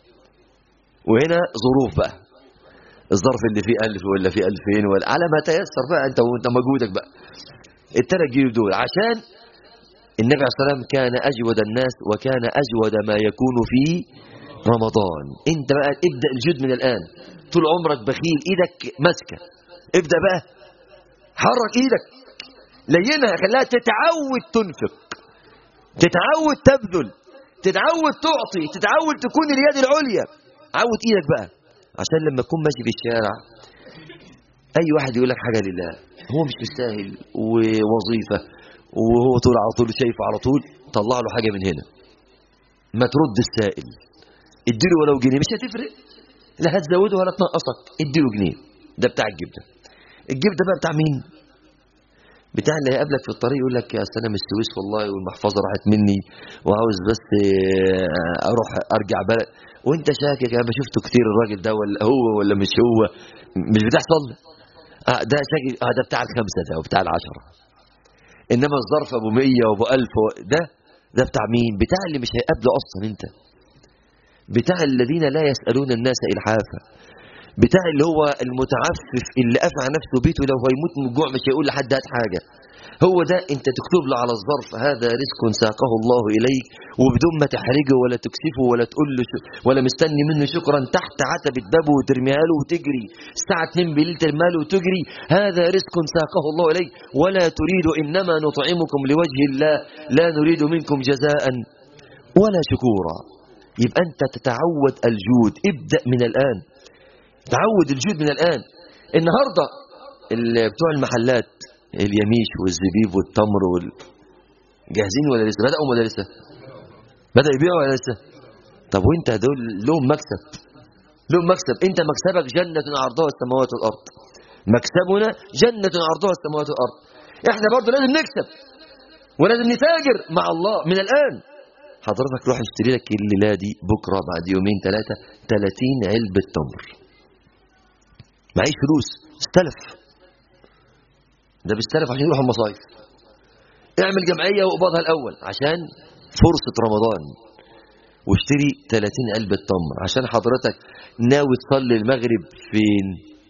وهنا ظروف بقى الظرف اللي فيه ألف ولا فيه ألفين ولا على ما تيسر بقى أنت وأنت مجهودك بقى التلات جيوب دول عشان النبي عليه الصلاة والسلام كان أجود الناس وكان أجود ما يكون في رمضان انت بقى ابدأ الجود من الآن طول عمرك بخيل ايدك ماسكة ابدأ بقى حرك ايدك لينها خليها تتعود تنفق تتعود تبذل تتعود تعطي تتعود تكون اليد العليا عود ايدك بقى عشان لما تكون ماشي في الشارع اي واحد يقول لك حاجه لله هو مش مستاهل ووظيفه وهو طول على طول شايفه على طول طلع له حاجه من هنا ما ترد السائل اديله ولو جنيه مش هتفرق لا هتزوده ولا تنقصك اديله جنيه ده بتاع الجبده الجبده بقى بتاع مين بتاع اللي هيقابلك في الطريق يقول لك يا سلام السويس والله والمحفظه راحت مني وعاوز بس اروح ارجع بلد وانت شاكك انا شفته كتير الراجل ده ولا هو ولا مش هو مش بتحصل آه ده شاكك اه ده بتاع الخمسه ده وبتاع العشره انما الظرف ابو 100 وابو 1000 ده ده بتاع مين بتاع اللي مش هيقابله اصلا انت بتاع الذين لا يسالون الناس الحافا بتاع اللي هو المتعفف اللي قفع نفسه بيته لو هيموت من الجوع مش هيقول لحد هات حاجه هو ده انت تكتب له على الظرف هذا رزق ساقه الله اليك وبدون ما تحرجه ولا تكسفه ولا تقول له شو ولا مستني منه شكرا تحت عتبة بابه وترميها له وتجري الساعة 2 بالليل ترميها له وتجري هذا رزق ساقه الله اليك ولا تريد انما نطعمكم لوجه الله لا نريد منكم جزاء ولا شكورا يبقى انت تتعود الجود ابدأ من الآن تعود الجود من الآن النهاردة بتوع المحلات اليميش والزبيب والتمر وال... جاهزين ولا لسه بدأوا ولا لسه بدأ يبيعوا ولا لسه طب وانت دول لهم مكسب لهم مكسب انت مكسبك جنة عرضها السماوات والأرض مكسبنا جنة عرضها السماوات والأرض احنا برضه لازم نكسب ولازم نتاجر مع الله من الآن حضرتك روح اشتري لك الليلة دي بكرة بعد يومين ثلاثة 30 علبة تمر معيش فلوس استلف ده بيستلف عشان يروح المصايف اعمل جمعية واقبضها الأول عشان فرصة رمضان واشتري 30 علبة تمر عشان حضرتك ناوي تصلي المغرب فين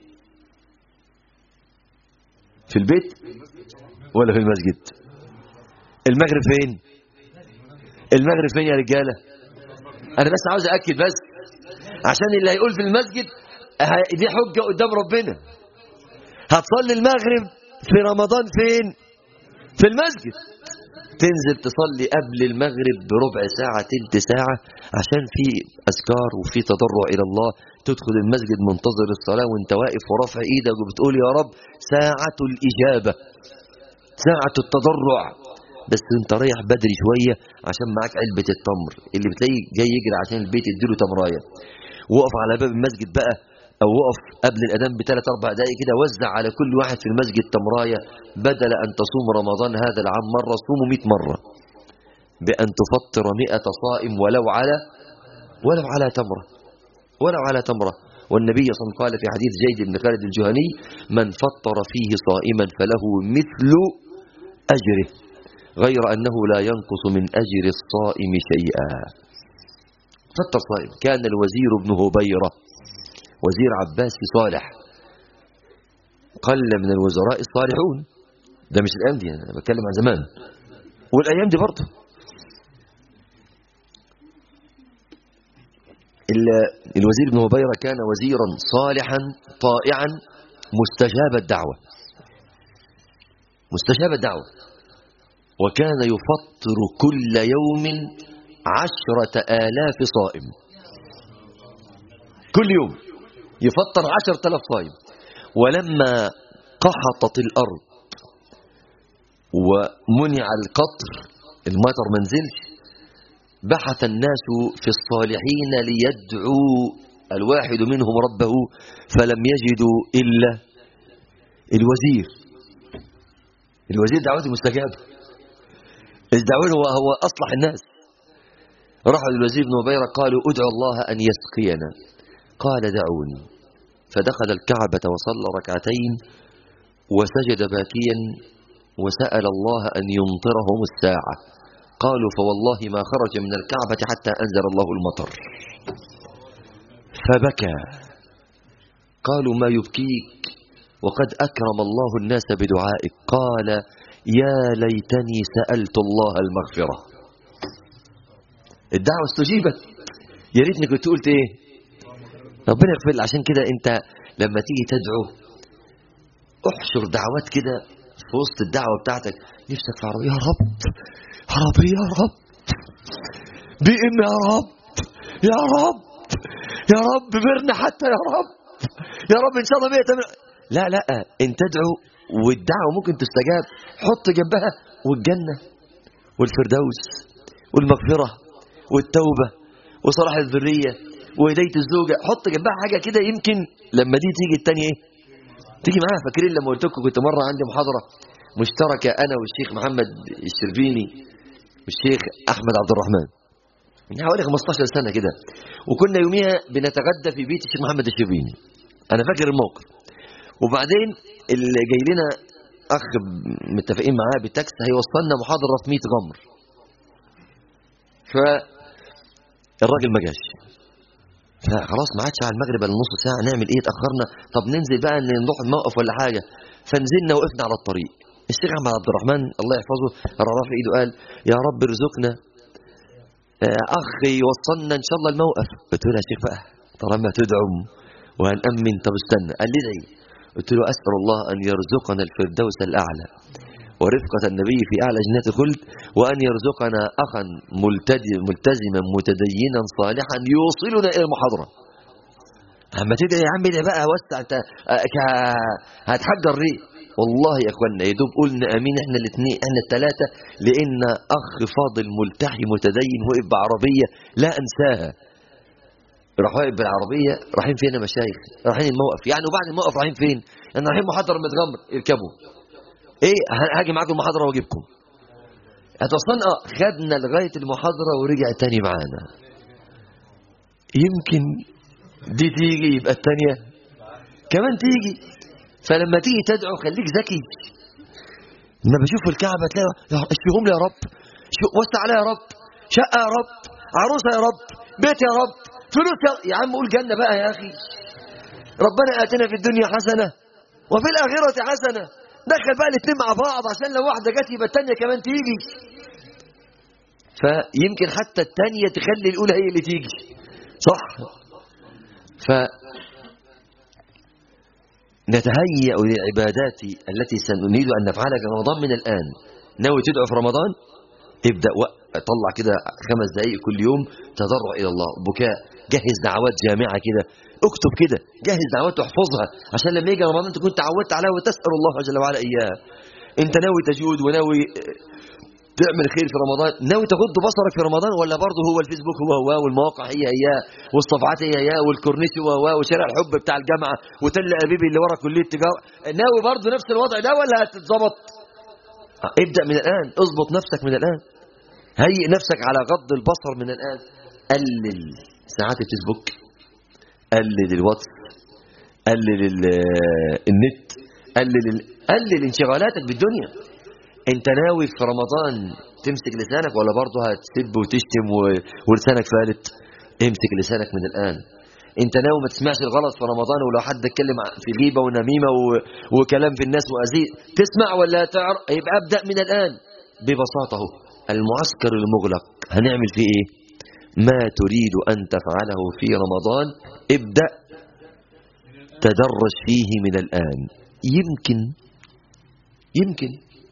في البيت ولا في المسجد المغرب فين المغرب فين يا رجالة انا بس عاوز اكد بس عشان اللي هيقول في المسجد دي حجة قدام ربنا هتصلي المغرب في رمضان فين في المسجد تنزل تصلي قبل المغرب بربع ساعة تلت ساعة عشان في أذكار وفي تضرع إلى الله تدخل المسجد منتظر الصلاة وانت واقف ورافع ايدك وبتقول يا رب ساعة الإجابة ساعة التضرع بس انت رايح بدري شوية عشان معاك علبة التمر اللي بتلاقيه جاي يجري عشان البيت يديله تمراية وقف على باب المسجد بقى او وقف قبل الاذان بثلاث اربع دقائق كده وزع على كل واحد في المسجد تمرايه بدل ان تصوم رمضان هذا العام مره صوموا 100 مره بان تفطر 100 صائم ولو على ولو على تمره ولو على تمره والنبي صلى الله عليه وسلم قال في حديث زيد بن خالد الجهني من فطر فيه صائما فله مثل اجره غير انه لا ينقص من اجر الصائم شيئا فطر صائم كان الوزير ابن هبيره وزير عباس صالح قل من الوزراء الصالحون ده مش الايام دي انا بتكلم عن زمان والايام دي برضه الوزير ابن هبيره كان وزيرا صالحا طائعا مستجاب الدعوه مستجاب الدعوه وكان يفطر كل يوم عشرة آلاف صائم كل يوم يفطر عشرة آلاف صائم ولما قحطت الأرض ومنع القطر المطر منزلش بحث الناس في الصالحين ليدعوا الواحد منهم ربه فلم يجدوا إلا الوزير الوزير دعوته مستجابة الدعوة هو, هو أصلح الناس راحوا للوزير بن مبيرة قالوا ادعوا الله أن يسقينا قال دعوني فدخل الكعبة وصلى ركعتين وسجد باكيا وسأل الله أن يمطرهم الساعة قالوا فوالله ما خرج من الكعبة حتى أنزل الله المطر فبكى قالوا ما يبكيك وقد أكرم الله الناس بدعائك قال يا ليتني سألت الله المغفرة الدعوة استجيبت يا ريتني كنت قلت ايه ربنا يغفر لي عشان كده انت لما تيجي تدعو احشر دعوات كده في وسط الدعوة بتاعتك نفسك في عربية يا رب عربية يا رب بي ام يا رب يا رب يا رب برنا حتى يا رب يا رب ان شاء الله بيت لا لا انت ادعو والدعوة ممكن تستجاب حط جنبها والجنة والفردوس والمغفرة والتوبة وصلاح الذرية وهداية الزوجة حط جنبها حاجة كده يمكن لما دي تيجي التانية ايه تيجي معاها فاكرين لما قلت لكم كنت مرة عندي محاضرة مشتركة أنا والشيخ محمد الشربيني والشيخ أحمد عبد الرحمن من حوالي 15 سنة كده وكنا يوميها بنتغدى في بيت الشيخ محمد الشربيني أنا فاكر الموقف وبعدين اللي جاي لنا أخ متفقين معاه بتاكس هيوصلنا محاضرة في 100 غمر فالراجل ما جاش فخلاص ما عادش على المغرب الا نص ساعه نعمل ايه اتاخرنا طب ننزل بقى نروح الموقف ولا حاجه فنزلنا وقفنا على الطريق الشيخ احمد عبد الرحمن الله يحفظه رفع ايده قال يا رب ارزقنا اخ يوصلنا ان شاء الله الموقف قلت له يا شيخ بقى طالما تدعم وهنأمن طب استنى قال لي ادعي قلت له اسال الله ان يرزقنا الفردوس الاعلى ورفقة النبي في أعلى جنات الخلد وأن يرزقنا أخا ملتزما متدينا صالحا يوصلنا إلى المحاضرة أما تدعي يا عم ادعي بقى وسع أنت هتحجر ليه والله يا اخوانا يا دوب قلنا امين احنا الاثنين احنا الثلاثه لان اخ فاضل ملتحي متدين وقف بعربيه لا انساها راح واقف بالعربيه رايحين فين يا مشايخ رايحين الموقف يعني وبعد الموقف رايحين فين يعني رايحين محاضره متغمر اركبوا ايه هاجي معاكم المحاضره واجيبكم هتوصلنا اه خدنا لغايه المحاضره ورجع تاني معانا يمكن دي تيجي يبقى الثانيه كمان تيجي فلما تيجي تدعو خليك ذكي لما بشوف الكعبه تلاقي اشفيهم لي يا رب وسع عليها يا رب شقه يا رب عروسه يا رب بيت يا رب فلوس يا, يا عم قول جنه بقى يا اخي ربنا اتنا في الدنيا حسنه وفي الاخره حسنه دخل بقى الاثنين مع بعض عشان لو واحده جت يبقى الثانيه كمان تيجي فيمكن حتى الثانيه تخلي الاولى هي اللي تيجي صح ف نتهيأ للعبادات التي سنريد أن نفعلها في رمضان من الآن ناوي تدعو في رمضان ابدأ وق... طلع كده خمس دقايق كل يوم تضرع إلى الله بكاء جهز دعوات جامعة كده اكتب كده جهز دعوات واحفظها عشان لما يجي رمضان تكون تعودت عليها وتسأل الله جل وعلا إياها انت ناوي تجود وناوي تعمل خير في رمضان ناوي تغض بصرك في رمضان ولا برضه هو الفيسبوك هو هو والمواقع هي هي والصفحات هي هي والكورنيش هو هو وشارع الحب بتاع الجامعه وتل ابيبي اللي ورا كليه التجاره ناوي برضه نفس الوضع ده ولا هتتظبط ابدا من الان اظبط نفسك من الان هيئ نفسك على غض البصر من الان قلل ساعات الفيسبوك قلل الواتس قلل النت قلل قلل انشغالاتك بالدنيا انت ناوي في رمضان تمسك لسانك ولا برضه هتسب وتشتم ولسانك فالت امسك لسانك من الآن انت ناوي ما تسمعش الغلط في رمضان ولو حد اتكلم في غيبة ونميمة و... وكلام في الناس وأزيء تسمع ولا تعرف يبقى ابدأ من الآن ببساطة المعسكر المغلق هنعمل فيه ايه ما تريد أن تفعله في رمضان ابدأ تدرج فيه من الآن يمكن يمكن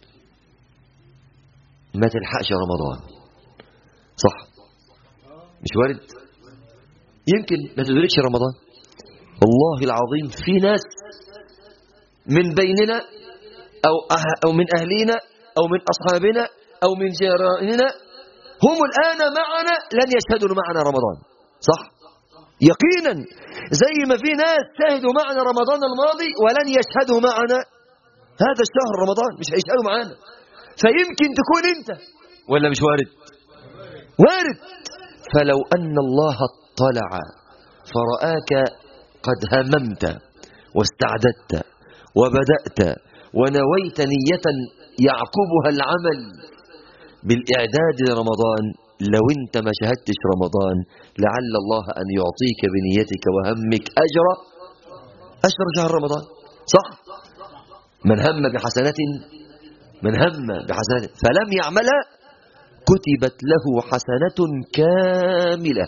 ما تلحقش رمضان صح مش وارد يمكن ما تدركش رمضان والله العظيم في ناس من بيننا أو, أه أو من أهلنا أو من أصحابنا أو من جيراننا هم الآن معنا لن يشهدوا معنا رمضان صح يقينا زي ما في ناس شهدوا معنا رمضان الماضي ولن يشهدوا معنا هذا الشهر رمضان مش هيشهدوا معنا فيمكن تكون انت ولا مش وارد وارد فلو أن الله اطلع فرآك قد هممت واستعددت وبدأت ونويت نية يعقبها العمل بالإعداد لرمضان لو انت ما شهدتش رمضان لعل الله أن يعطيك بنيتك وهمك أجر أجر شهر رمضان صح من هم بحسنة من هم بحسنة فلم يعملها كتبت له حسنة كاملة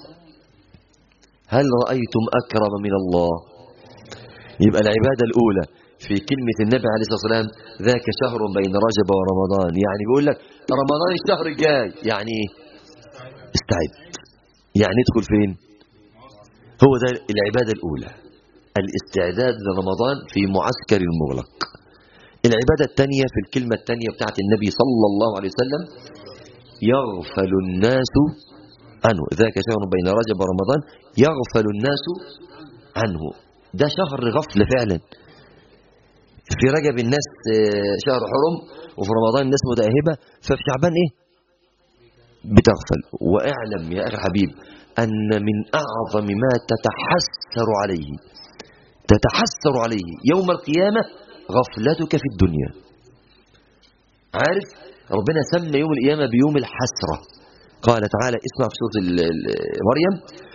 هل رأيتم أكرم من الله يبقى العبادة الأولى في كلمة النبي عليه الصلاة والسلام ذاك شهر بين رجب ورمضان يعني بيقول لك رمضان الشهر الجاي يعني استعد يعني ادخل فين هو ده العبادة الأولى الاستعداد لرمضان في معسكر المغلق العبادة الثانية في الكلمة الثانية بتاعت النبي صلى الله عليه وسلم يغفل الناس عنه ذاك شهر بين رجب ورمضان يغفل الناس عنه ده شهر غفل فعلا في رجب الناس شهر حرم وفي رمضان الناس متأهبة ففي شعبان ايه بتغفل واعلم يا اخي حبيب ان من اعظم ما تتحسر عليه تتحسر عليه يوم القيامة غفلتك في الدنيا عارف ربنا سمى يوم القيامة بيوم الحسرة قال تعالى اسمع في سورة مريم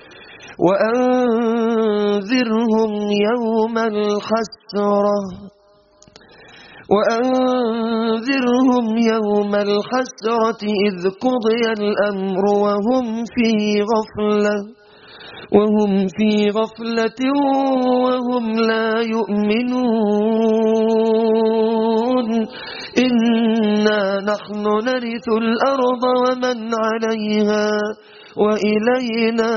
وأنذرهم يوم الحسرة وأنذرهم يوم الحسرة إذ قضي الأمر وهم في غفلة وهم في غفلة وهم لا يؤمنون إنا نحن نرث الأرض ومن عليها وإلينا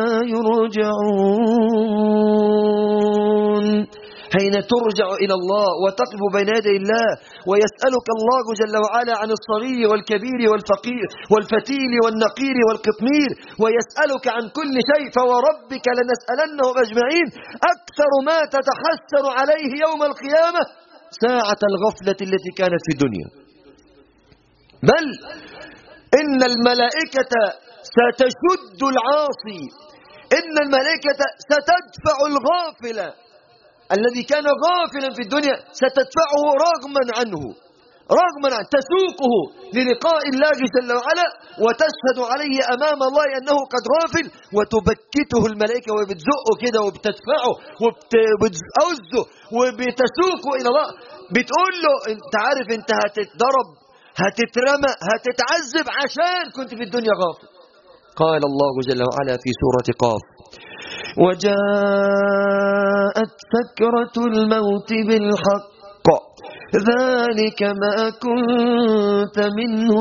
يرجعون حين ترجع إلى الله وتقف بين يدي الله ويسألك الله جل وعلا عن الصغير والكبير والفقير والفتيل والنقير والقطمير ويسألك عن كل شيء فوربك لنسألنهم أجمعين أكثر ما تتحسر عليه يوم القيامة ساعة الغفلة التي كانت في الدنيا بل إن الملائكة ستشد العاصي إن الملائكة ستدفع الغافل الذي كان غافلا في الدنيا ستدفعه رغما عنه رغما عنه تسوقه للقاء الله جل وعلا وتشهد عليه أمام الله أنه قد غافل وتبكته الملائكة وبتزقه كده وبتدفعه وبتعزه وبتسوقه إلى الله بتقول له انت عارف انت هتتضرب هتترمى هتتعذب عشان كنت في الدنيا غافل قال الله جل وعلا في سورة قاف وجاءت سكرة الموت بالحق ذلك ما كنت منه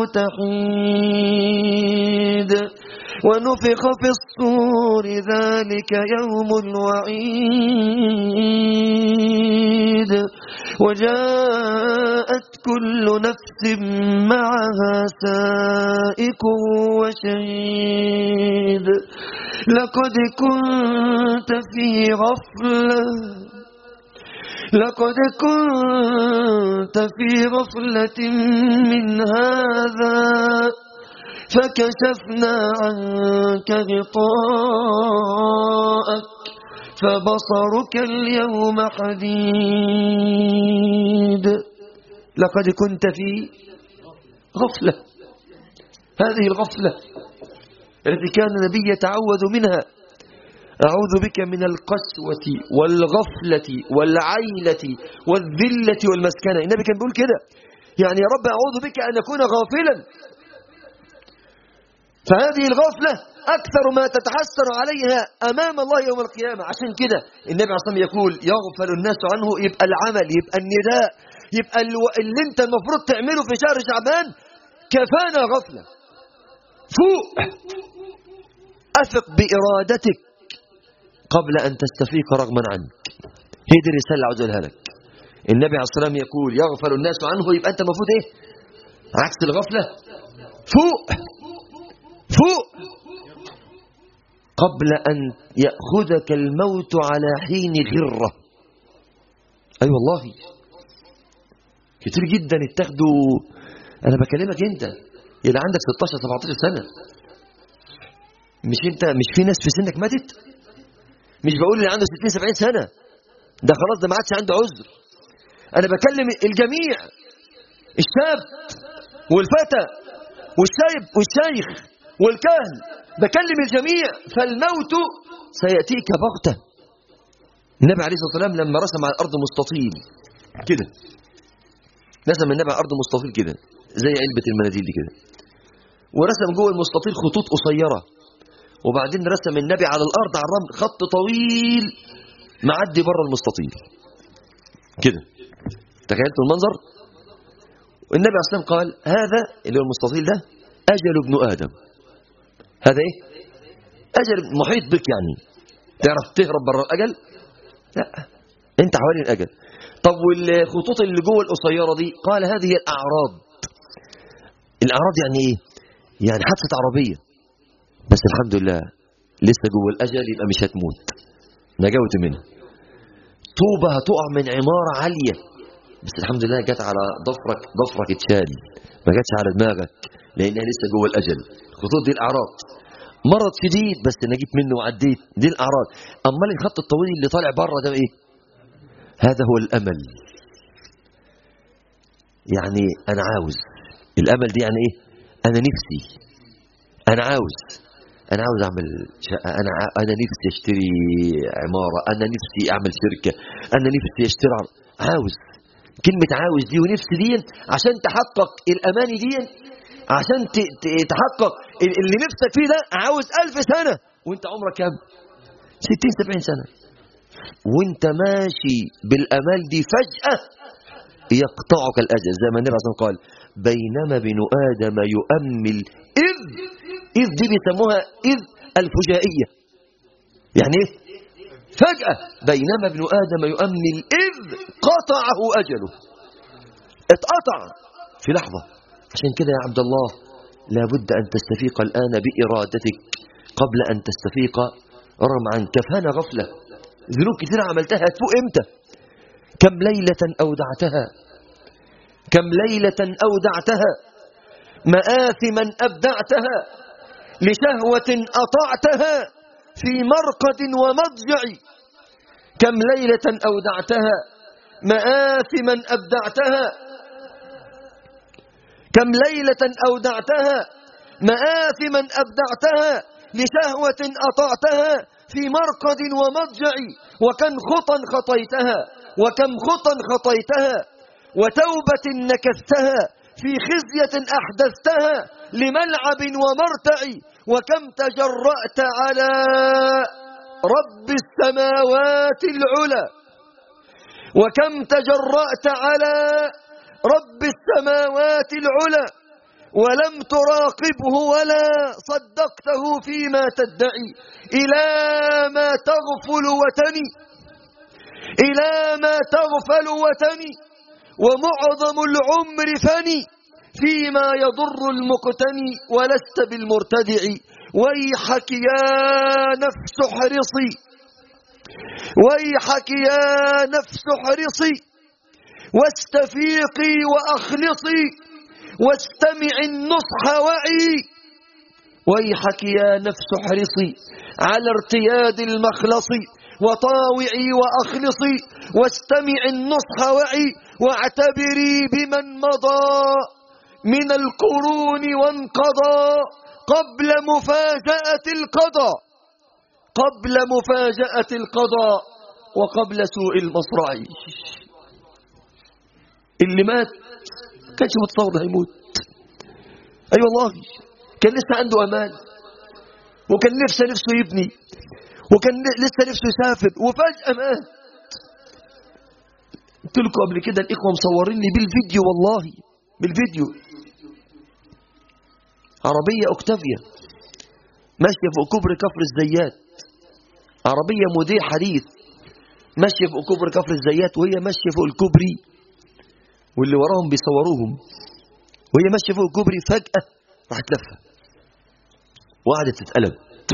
تحيد ونفخ في الصور ذلك يوم الوعيد وجاءت كل نفس معها سائق وشهيد لقد كنت في غفلة لقد كنت في غفلة من هذا فكشفنا عنك غطاءك فبصرك اليوم حديد لقد كنت في غفلة هذه الغفلة التي كان النبي يتعوذ منها أعوذ بك من القسوة والغفلة والعيلة والذلة والمسكنة النبي كان بيقول كده يعني يا رب أعوذ بك أن أكون غافلا فهذه الغفلة أكثر ما تتحسر عليها أمام الله يوم القيامة عشان كده النبي عليه الصلاة يقول يغفل الناس عنه يبقى العمل يبقى النداء يبقى اللي انت المفروض تعمله في شهر شعبان كفانا غفلة فوق أثق بإرادتك قبل أن تستفيق رغما عنك هي دي الرسالة اللي عاوز أقولها لك النبي عليه الصلاة والسلام يقول يغفل الناس عنه يبقى أنت المفروض إيه عكس الغفلة فوق فوق قبل أن يأخذك الموت على حين غرة أي أيوة والله كتير جدا اتخذوا أنا بكلمك أنت اللي عندك 16 17 سنة مش أنت مش في ناس في سنك ماتت مش بقول اللي عنده 60 70 سنة ده خلاص ده ما عادش عنده عذر أنا بكلم الجميع الشاب والفتى والشايب والشيخ والكهن بكلم الجميع فالموت سيأتيك بغتة النبي عليه الصلاة والسلام لما رسم على الأرض مستطيل كده رسم النبي على الأرض مستطيل كده زي علبة المناديل دي كده ورسم جوه المستطيل خطوط قصيرة وبعدين رسم النبي على الأرض على الرمل خط طويل معدي بره المستطيل كده تخيلتوا المنظر والنبي عليه الصلاة والسلام قال هذا اللي هو المستطيل ده أجل ابن آدم هذا ايه أجل محيط بك يعني تعرف تهرب بره الأجل لا انت حوالين الأجل طب والخطوط اللي جوه القصيرة دي قال هذه الأعراض الأعراض يعني ايه يعني حادثة عربية بس الحمد لله لسه جوه الأجل يبقى مش هتموت نجوت منها طوبة هتقع من عمارة عالية بس الحمد لله جت على ضفرك ضفرك اتشال ما جاتش على دماغك لأنها لسه جوه الأجل الخطوط دي الأعراض مرض شديد بس نجيت منه وعديت دي الأعراض أمال الخط الطويل اللي طالع بره ده إيه هذا هو الأمل يعني أنا عاوز الأمل دي يعني إيه أنا نفسي أنا عاوز أنا عاوز أعمل شقة أنا ع... أنا نفسي أشتري عمارة أنا نفسي أعمل شركة أنا نفسي أشتري عر... عاوز كلمة عاوز دي ونفسي دي عشان تحقق الأماني دي عشان ت... ت... تحقق اللي نفسك فيه ده عاوز ألف سنة وانت عمرك كام ستين سبعين سنة وانت ماشي بالأمال دي فجأة يقطعك الأجل زي ما النبي عليه الصلاة قال بينما ابن آدم يؤمل إذ إذ دي بيسموها إذ الفجائية يعني إيه فجأة بينما ابن آدم يؤمل إذ قطعه أجله اتقطع في لحظة عشان كده يا عبد الله لابد أن تستفيق الآن بإرادتك قبل أن تستفيق رغم عن كفانا غفلة ذنوب كثيرة عملتها هتفوق إمتى كم ليلة أودعتها كم ليلة أودعتها مآثما أبدعتها لشهوة أطعتها في مرقد ومضجع كم ليلة أودعتها مآثما أبدعتها كم ليلة أودعتها مآثما أبدعتها لشهوة أطعتها في مرقد ومضجع وكم خطا خطيتها وكم خطا خطيتها وتوبة نكثتها في خزية أحدثتها لملعب ومرتع وكم تجرأت على رب السماوات العلى وكم تجرأت على رب السماوات العلى ولم تراقبه ولا صدقته فيما تدعي إلى ما تغفل وتني إلى ما تغفل وتني ومعظم العمر فني فيما يضر المقتني ولست بالمرتدع ويحك يا نفس احرصي ويحك يا نفس احرصي واستفيقي وأخلصي واستمع النصح وعي ويحك يا نفس احرصي على ارتياد المخلص وطاوعي وأخلصي واستمع النصح وعي واعتبري بمن مضى من القرون وانقضى قبل مفاجأة القضاء قبل مفاجأة القضاء وقبل سوء المصرع اللي مات كانش متصور هيموت اي أيوة والله كان لسه عنده امان وكان نفسه نفسه يبني وكان لسه نفسه يسافر وفجأة مات قلت لكم قبل كده الاخوه مصورين لي بالفيديو والله بالفيديو عربية أكتافيا ماشية فوق كوبري كفر الزيات عربية موديل حديث ماشية فوق كوبري كفر الزيات وهي ماشية فوق الكوبري واللي وراهم بيصوروهم وهي ماشية فوق الكوبري فجأة راحت لفة وقعدت تتقلب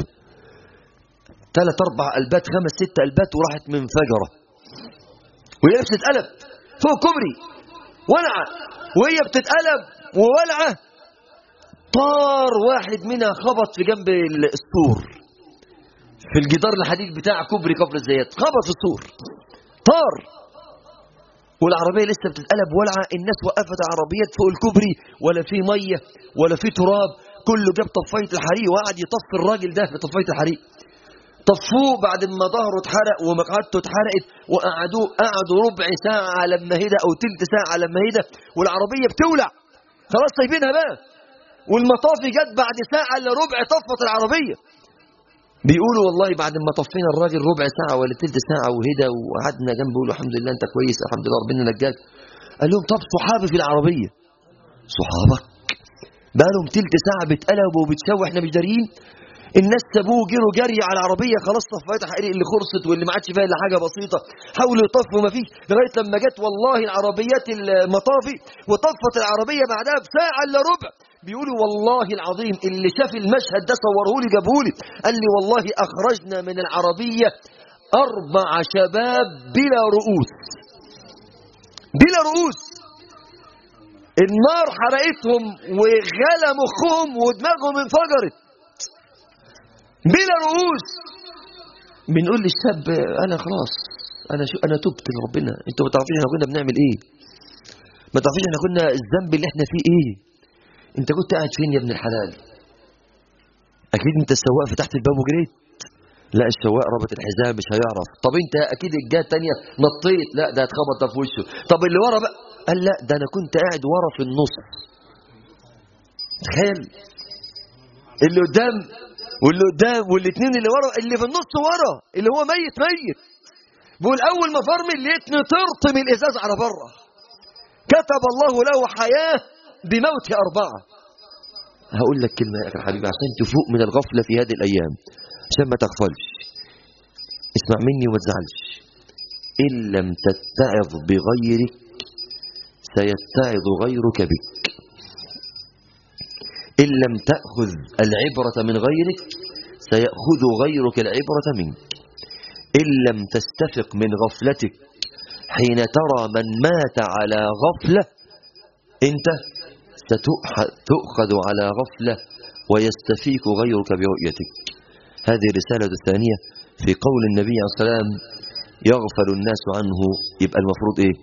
ثلاث أربع قلبات خمس ست قلبات وراحت منفجرة وهي بتتقلب فوق كوبري ولعة وهي بتتقلب وولعة طار واحد منها خبط في جنب السور في الجدار الحديد بتاع كوبري كفر الزيات خبط في السور طار والعربية لسه بتتقلب ولعة الناس وقفت العربيات فوق الكوبري ولا في مية ولا في تراب كله جاب طفاية الحريق وقعد يطفي الراجل ده بطفاية الحريق طفوه بعد ما ظهره اتحرق ومقعدته اتحرقت وقعدوه قعدوا ربع ساعة لما هدى أو تلت ساعة لما هدى والعربية بتولع خلاص سايبينها بقى والمطافي جت بعد ساعة الا ربع طفت العربية بيقولوا والله بعد ما طفينا الراجل ربع ساعة ولا تلت ساعة وهدى وقعدنا جنبه يقولوا الحمد لله انت كويس الحمد لله ربنا نجاك قال لهم طب صحابي في العربية صحابك بقى لهم تلت ساعة بتقلبوا وبتسوي احنا مش دارين الناس سابوه جروا جري على العربية خلاص طفيت الحريق اللي خلصت واللي ما عادش فيها الا حاجة بسيطة حاولوا يطفوا ما فيش لغاية لما جت والله العربيات المطافي وطفت العربية بعدها بساعة الا ربع بيقولوا والله العظيم اللي شاف المشهد ده صوره لي جابه لي قال لي والله اخرجنا من العربية اربع شباب بلا رؤوس بلا رؤوس النار حرقتهم وغلى مخهم ودماغهم انفجرت بلا رؤوس بنقول للشاب انا خلاص انا شو انا تبت لربنا انتوا ما تعرفوش احنا كنا بنعمل ايه ما تعرفوش احنا كنا الذنب اللي احنا فيه ايه انت كنت قاعد فين يا ابن الحلال اكيد انت السواق فتحت الباب وجريت لا السواق ربط الحزام مش هيعرف طب انت اكيد الجهه الثانيه نطيت لا ده هتخبط ده في وشه طب اللي ورا بقى قال لا ده انا كنت قاعد ورا في النص تخيل اللي قدام واللي قدام والاثنين اللي ورا اللي في النص ورا اللي هو ميت ميت بيقول اول ما فرمل لقيتني طرت من الازاز على بره كتب الله له حياه بموت أربعة هقول لك كلمة يا أخي الحبيب عشان تفوق من الغفلة في هذه الأيام عشان ما تغفلش اسمع مني وما تزعلش إن لم تتعظ بغيرك سيتعظ غيرك بك إن لم تأخذ العبرة من غيرك سيأخذ غيرك العبرة منك إن لم تستفق من غفلتك حين ترى من مات على غفلة أنت ستؤخذ على غفلة ويستفيك غيرك برؤيتك هذه الرسالة الثانية في قول النبي عليه السلام يغفل الناس عنه يبقى المفروض ايه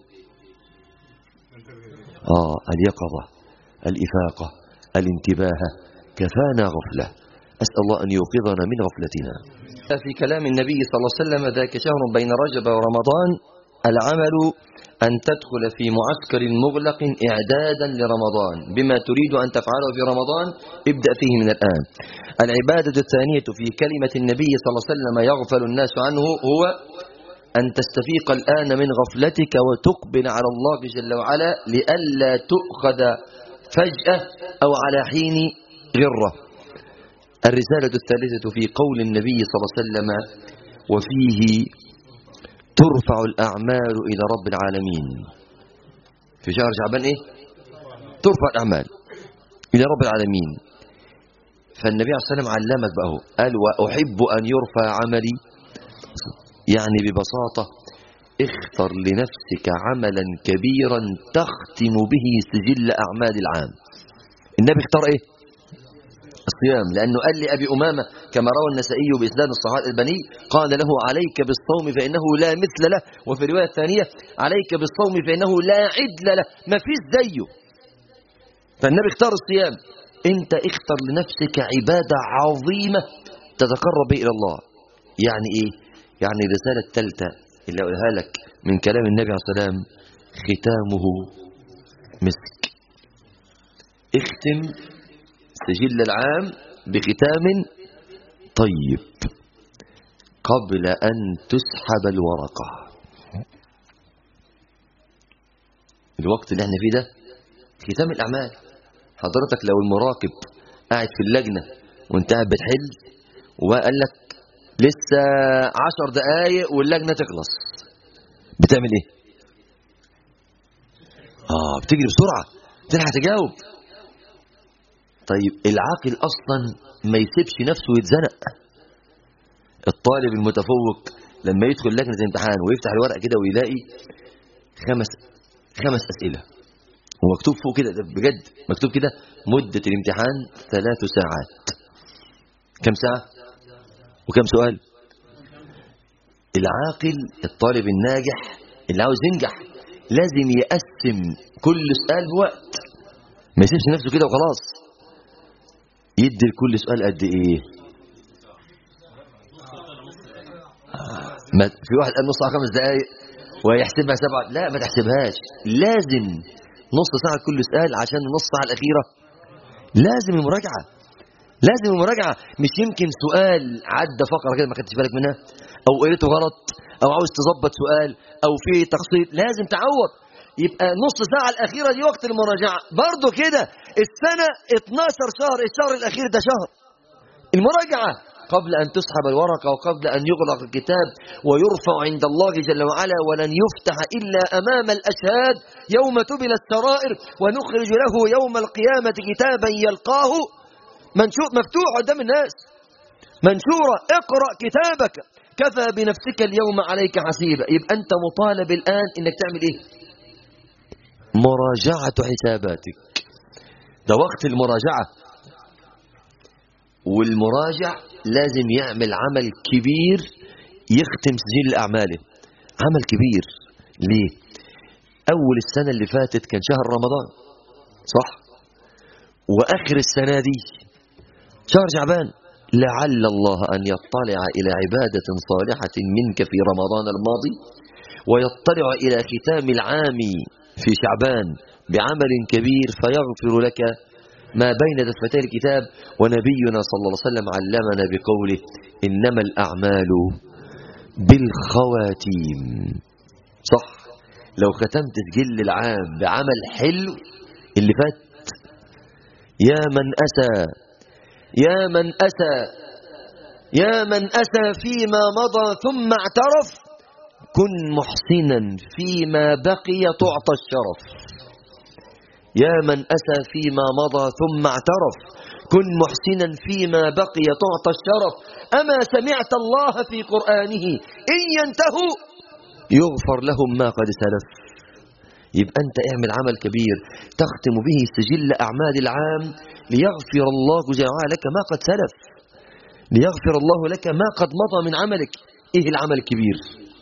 آه اليقظة الإفاقة الانتباه كفانا غفلة أسأل الله أن يوقظنا من غفلتنا في كلام النبي صلى الله عليه وسلم ذاك شهر بين رجب ورمضان العمل أن تدخل في معسكر مغلق إعدادا لرمضان بما تريد أن تفعله في رمضان ابدأ فيه من الآن العبادة الثانية في كلمة النبي صلى الله عليه وسلم يغفل الناس عنه هو أن تستفيق الآن من غفلتك وتقبل على الله جل وعلا لئلا تؤخذ فجأة أو على حين غرة الرسالة الثالثة في قول النبي صلى الله عليه وسلم وفيه ترفع الأعمال إلى رب العالمين في شهر شعبان إيه ترفع الأعمال إلى رب العالمين فالنبي عليه الصلاة والسلام علمك بقى هو قال وأحب أن يرفع عملي يعني ببساطة اختر لنفسك عملا كبيرا تختم به سجل أعمال العام النبي اختار ايه الصيام لأنه قال لأبي أمامة كما روى النسائي بإسناد الصحابة البني قال له عليك بالصوم فإنه لا مثل له وفي الرواية الثانية عليك بالصوم فإنه لا عدل له ما فيش زيه فالنبي اختار الصيام انت اختر لنفسك عبادة عظيمة تتقرب به إلى الله يعني ايه يعني الرسالة الثالثة اللي أقولها لك من كلام النبي عليه الصلاة والسلام ختامه مسك اختم سجل العام بختام طيب قبل أن تسحب الورقة الوقت اللي احنا فيه ده ختام الأعمال حضرتك لو المراقب قاعد في اللجنة وانت قاعد بتحل وقال لك لسه عشر دقايق واللجنة تخلص بتعمل ايه اه بتجري بسرعة تلحق تجاوب طيب العاقل اصلا ما يسيبش نفسه يتزنق الطالب المتفوق لما يدخل لجنة الامتحان ويفتح الورق كده ويلاقي خمس خمس اسئله ومكتوب فوق كده ده بجد مكتوب كده مدة الامتحان ثلاث ساعات كم ساعة وكم سؤال العاقل الطالب الناجح اللي عاوز ينجح لازم يقسم كل سؤال بوقت ما يسيبش نفسه كده وخلاص يدي لكل سؤال قد ايه ما في واحد قال نص ساعه خمس دقائق ويحسبها سبعة لا ما تحسبهاش لازم نص ساعة كل سؤال عشان النص ساعة الأخيرة لازم المراجعة لازم المراجعة مش يمكن سؤال عدى فقرة كده ما خدتش بالك منها أو قريته غلط أو عاوز تظبط سؤال أو في تقصير لازم تعوض يبقى نص ساعة الأخيرة دي وقت المراجعة برضو كده السنة 12 شهر الشهر الأخير ده شهر المراجعة قبل أن تسحب الورقة وقبل أن يغلق الكتاب ويرفع عند الله جل وعلا ولن يفتح إلا أمام الأشهاد يوم تبل السرائر ونخرج له يوم القيامة كتابا يلقاه منشور مفتوح قدام الناس منشورة اقرأ كتابك كفى بنفسك اليوم عليك حسيبا يبقى أنت مطالب الآن إنك تعمل إيه مراجعة حساباتك ده وقت المراجعة والمراجع لازم يعمل عمل كبير يختم سجل أعماله عمل كبير ليه أول السنة اللي فاتت كان شهر رمضان صح وآخر السنة دي شهر شعبان لعل الله أن يطلع إلى عبادة صالحة منك في رمضان الماضي ويطلع إلى ختام العام في شعبان بعمل كبير فيغفر لك ما بين دفتي الكتاب ونبينا صلى الله عليه وسلم علمنا بقوله إنما الأعمال بالخواتيم صح لو ختمت سجل العام بعمل حلو اللي فات يا من أسى يا من أسى يا من أسى فيما مضى ثم اعترف كن محسنا فيما بقي تعطى الشرف يا من أسى فيما مضى ثم اعترف كن محسنا فيما بقي تعطى الشرف أما سمعت الله في قرآنه إن ينتهوا يغفر لهم ما قد سلف يبقى أنت اعمل عمل كبير تختم به سجل أعمال العام ليغفر الله جل وعلا لك ما قد سلف ليغفر الله لك ما قد مضى من عملك إيه العمل الكبير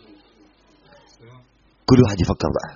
كل واحد يفكر بقى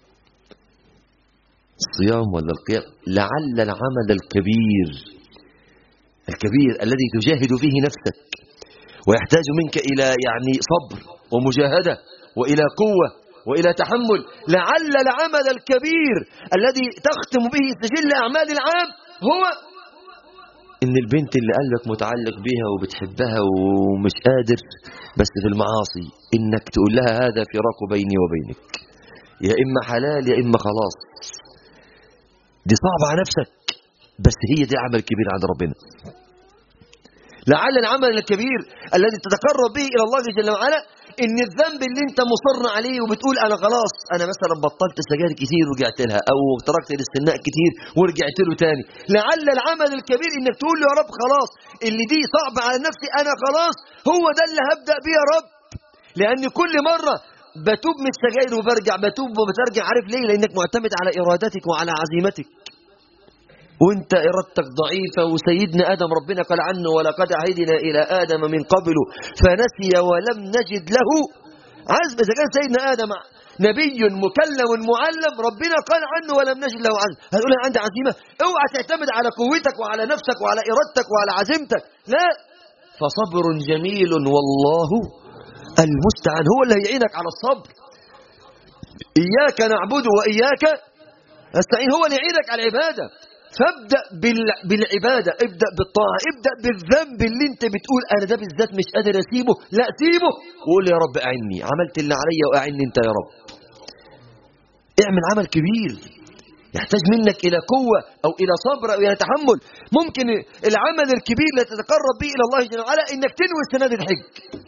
الصيام ولا القيام لعل العمل الكبير الكبير الذي تجاهد فيه نفسك ويحتاج منك إلى يعني صبر ومجاهدة وإلى قوة وإلى تحمل لعل العمل الكبير الذي تختم به سجل أعمال العام هو ان البنت اللي قلبك متعلق بيها وبتحبها ومش قادر بس في المعاصي انك تقول لها هذا فراق بيني وبينك يا اما حلال يا اما خلاص دي صعبة على نفسك بس هي دي عمل كبير عند ربنا لعل العمل الكبير الذي تتقرب به الى الله جل وعلا ان الذنب اللي انت مصر عليه وبتقول انا خلاص انا مثلا بطلت سجاير كتير ورجعت لها او تركت الاستناء كتير ورجعت له تاني لعل العمل الكبير انك تقول له يا رب خلاص اللي دي صعب على نفسي انا خلاص هو ده اللي هبدا بيه يا رب لان كل مره بتوب من السجاير وبرجع بتوب وبترجع عارف ليه لانك معتمد على ارادتك وعلى عزيمتك وانت ارادتك ضعيفة وسيدنا آدم ربنا قال عنه ولقد عهدنا إلى آدم من قبل فنسي ولم نجد له عزم إذا كان سيدنا آدم نبي مكلم معلم ربنا قال عنه ولم نجد له عزم هتقول أنا عندي عزيمة اوعى تعتمد على قوتك وعلى نفسك وعلى إرادتك وعلى عزيمتك لا فصبر جميل والله المستعان هو اللي هيعينك على الصبر إياك نعبد وإياك نستعين هو اللي يعينك على العبادة فابدأ بالعبادة ابدأ بالطاعة ابدأ بالذنب اللي انت بتقول انا ده بالذات مش قادر اسيبه لا سيبه وقول يا رب اعني عملت اللي عليا واعني انت يا رب اعمل عمل كبير يحتاج منك الى قوة او الى صبر او الى تحمل ممكن العمل الكبير اللي تتقرب به الى الله جل وعلا انك تنوي السنة دي الحج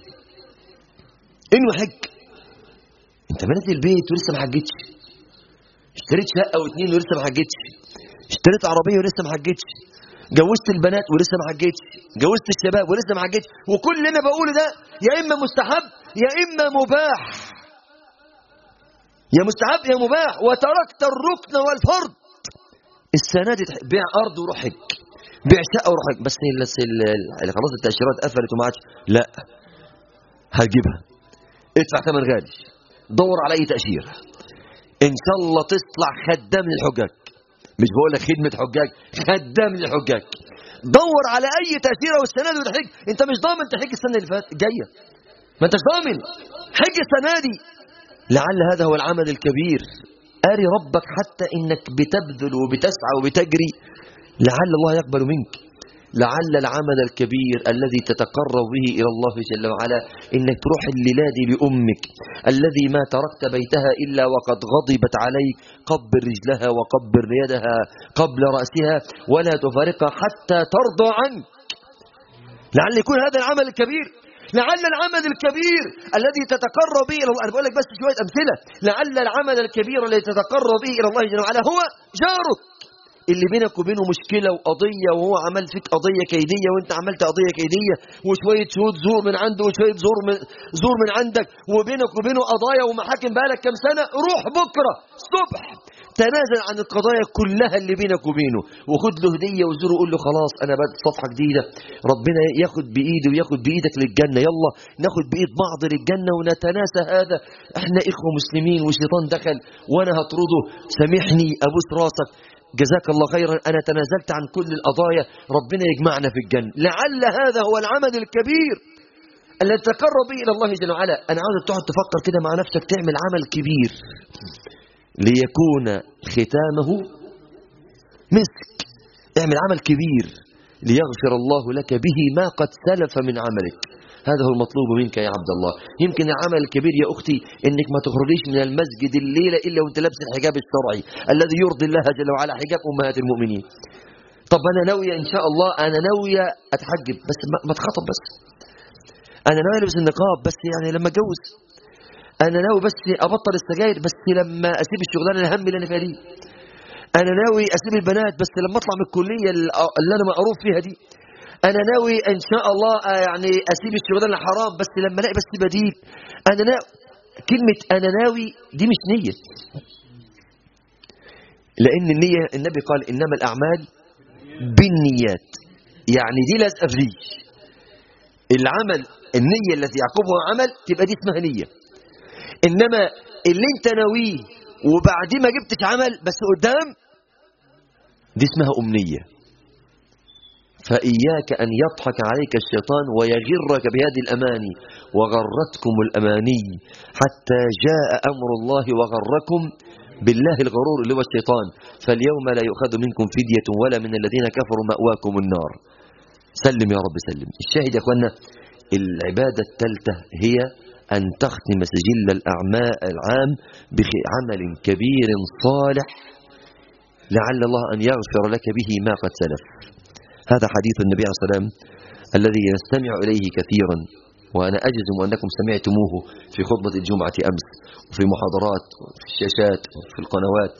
انوي حج انت بنات البيت ولسه ما حجتش اشتريت شقة واثنين ولسه ما حجتش اشتريت عربيه ولسه ما حجتش جوزت البنات ولسه ما حجتش جوزت الشباب ولسه ما حجتش وكل اللي انا بقوله ده يا اما مستحب يا اما مباح يا مستحب يا مباح وتركت الركن والفرض السنه دي بيع ارض وروح حج بيع شقه وروح حج بس اللي خلاص التاشيرات قفلت وما عادش لا هتجيبها ادفع ثمن غالي دور على اي تاشيره ان شاء الله تطلع خدام للحجاج مش بقول لك خدمة حجاج خدام للحجاج دور على أي تأثير والسنة دي وتحج أنت مش ضامن تحج السنة اللي فاتت جاية ما أنتش ضامن حج السنة دي لعل هذا هو العمل الكبير أري ربك حتى إنك بتبذل وبتسعى وبتجري لعل الله يقبل منك لعل العمل الكبير الذي تتقرب به إلى الله جل وعلا إنك تروح الليلة لأمك الذي ما تركت بيتها إلا وقد غضبت عليك قبل رجلها وقبل يدها قبل رأسها ولا تفارقها حتى ترضى عنك لعل يكون هذا العمل الكبير لعل العمل الكبير الذي تتقرب به إلى الله أنا بقول لك بس شوية أمثلة لعل العمل الكبير الذي تتقرب به إلى الله جل وعلا هو جارك اللي بينك وبينه مشكلة وقضية وهو عمل فيك قضية كيدية وانت عملت قضية كيدية وشوية شهود زور من عنده وشوية زور من, زور من عندك وبينك وبينه قضايا ومحاكم بقالك كم سنة روح بكرة الصبح تنازل عن القضايا كلها اللي بينك وبينه وخد له هدية وزوره وقول له خلاص انا بدأت صفحة جديدة ربنا ياخد بايدي وياخد بايدك للجنة يلا ناخد بايد بعض للجنة ونتناسى هذا احنا اخوة مسلمين وشيطان دخل وانا هطرده سامحني ابوس راسك جزاك الله خيرا أنا تنازلت عن كل القضايا ربنا يجمعنا في الجنة لعل هذا هو العمل الكبير الذي تقرب به إلى الله جل وعلا أنا عاوز تقعد تفكر كده مع نفسك تعمل عمل كبير ليكون ختامه مسك اعمل عمل كبير ليغفر الله لك به ما قد سلف من عملك هذا هو المطلوب منك يا عبد الله يمكن العمل الكبير يا أختي إنك ما تخرجيش من المسجد الليلة إلا وانت لابس الحجاب الشرعي الذي يرضي الله جل وعلا حجاب أمهات المؤمنين طب أنا ناوية إن شاء الله أنا ناوية أتحجب بس ما تخطب بس أنا ناوية ألبس النقاب بس يعني لما أتجوز أنا ناوي بس أبطل السجاير بس لما أسيب الشغلانة الهم اللي أنا فيها دي أنا ناوي أسيب البنات بس لما أطلع من الكلية اللي أنا مقروف فيها دي انا ناوي ان شاء الله يعني اسيب الشغلانه الحرام بس لما الاقي بس بديل انا ناوي كلمه انا ناوي دي مش نيه لان النيه النبي قال انما الاعمال بالنيات يعني دي لازقه في دي العمل النيه التي يعقبها عمل تبقى دي اسمها نيه انما اللي انت ناويه وبعدين ما جبتش عمل بس قدام دي اسمها امنيه فإياك أن يضحك عليك الشيطان ويغرك بهذه الأماني وغرتكم الأماني حتى جاء أمر الله وغركم بالله الغرور اللي هو الشيطان فاليوم لا يؤخذ منكم فدية ولا من الذين كفروا مأواكم النار سلم يا رب سلم الشاهد يا أخوانا العبادة الثالثة هي أن تختم سجل الأعمال العام بعمل كبير صالح لعل الله أن يغفر لك به ما قد سلف هذا حديث النبي عليه الصلاة والسلام الذي نستمع إليه كثيرا وأنا أجزم أنكم سمعتموه في خطبة الجمعة أمس وفي محاضرات وفي الشاشات وفي القنوات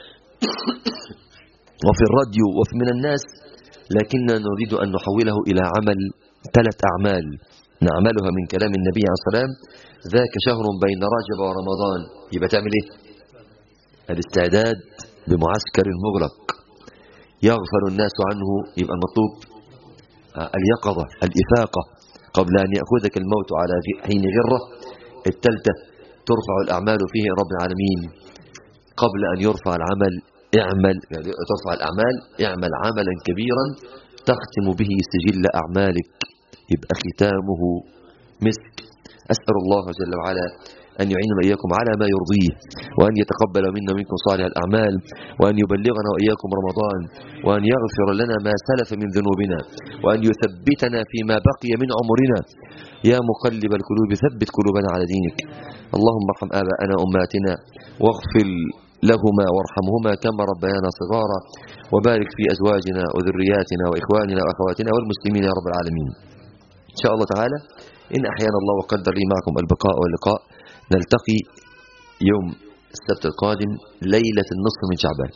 وفي الراديو وفي من الناس لكننا نريد أن نحوله إلى عمل ثلاث أعمال نعملها من كلام النبي عليه الصلاة والسلام ذاك شهر بين رجب ورمضان يبقى تعمل ايه الاستعداد بمعسكر مغلق يغفل الناس عنه يبقى المطلوب اليقظة الإفاقة قبل أن يأخذك الموت على حين غرة الثالثة ترفع الأعمال فيه رب العالمين قبل أن يرفع العمل اعمل يعني ترفع الأعمال اعمل عملا كبيرا تختم به سجل أعمالك يبقى ختامه مسك أسأل الله جل وعلا أن يعيننا إياكم على ما يرضيه وأن يتقبل منا منكم صالح الأعمال وأن يبلغنا وإياكم رمضان وأن يغفر لنا ما سلف من ذنوبنا وأن يثبتنا فيما بقي من عمرنا يا مقلب القلوب ثبت قلوبنا على دينك اللهم ارحم آباءنا وأمهاتنا واغفر لهما وارحمهما كما ربيانا صغارا وبارك في أزواجنا وذرياتنا وإخواننا وأخواتنا والمسلمين يا رب العالمين إن شاء الله تعالى إن أحيانا الله وقدر لي معكم البقاء واللقاء نلتقي يوم السبت القادم ليلة النصف من شعبان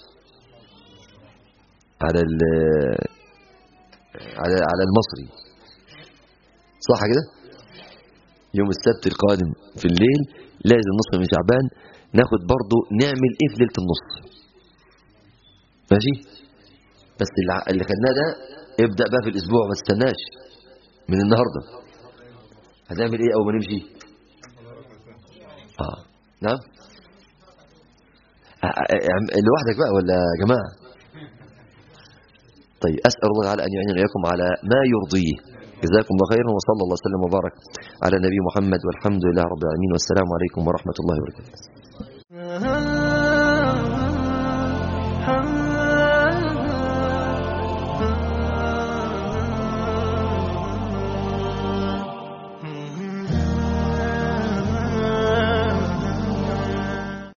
على على على المصري صح كده يوم السبت القادم في الليل ليلة النصف من شعبان ناخد برضو نعمل ايه في ليلة النصف ماشي بس اللي خدناه ده ابدأ بقى في الاسبوع ما تستناش من النهاردة هنعمل ايه اول ما نمشي اه نعم لوحدك بقى ولا يا جماعة طيب أسأل الله تعالى أن يعين إياكم على ما يرضيه جزاكم الله خيرا وصلى الله وسلم وبارك على نبي محمد والحمد لله رب العالمين والسلام عليكم ورحمة الله وبركاته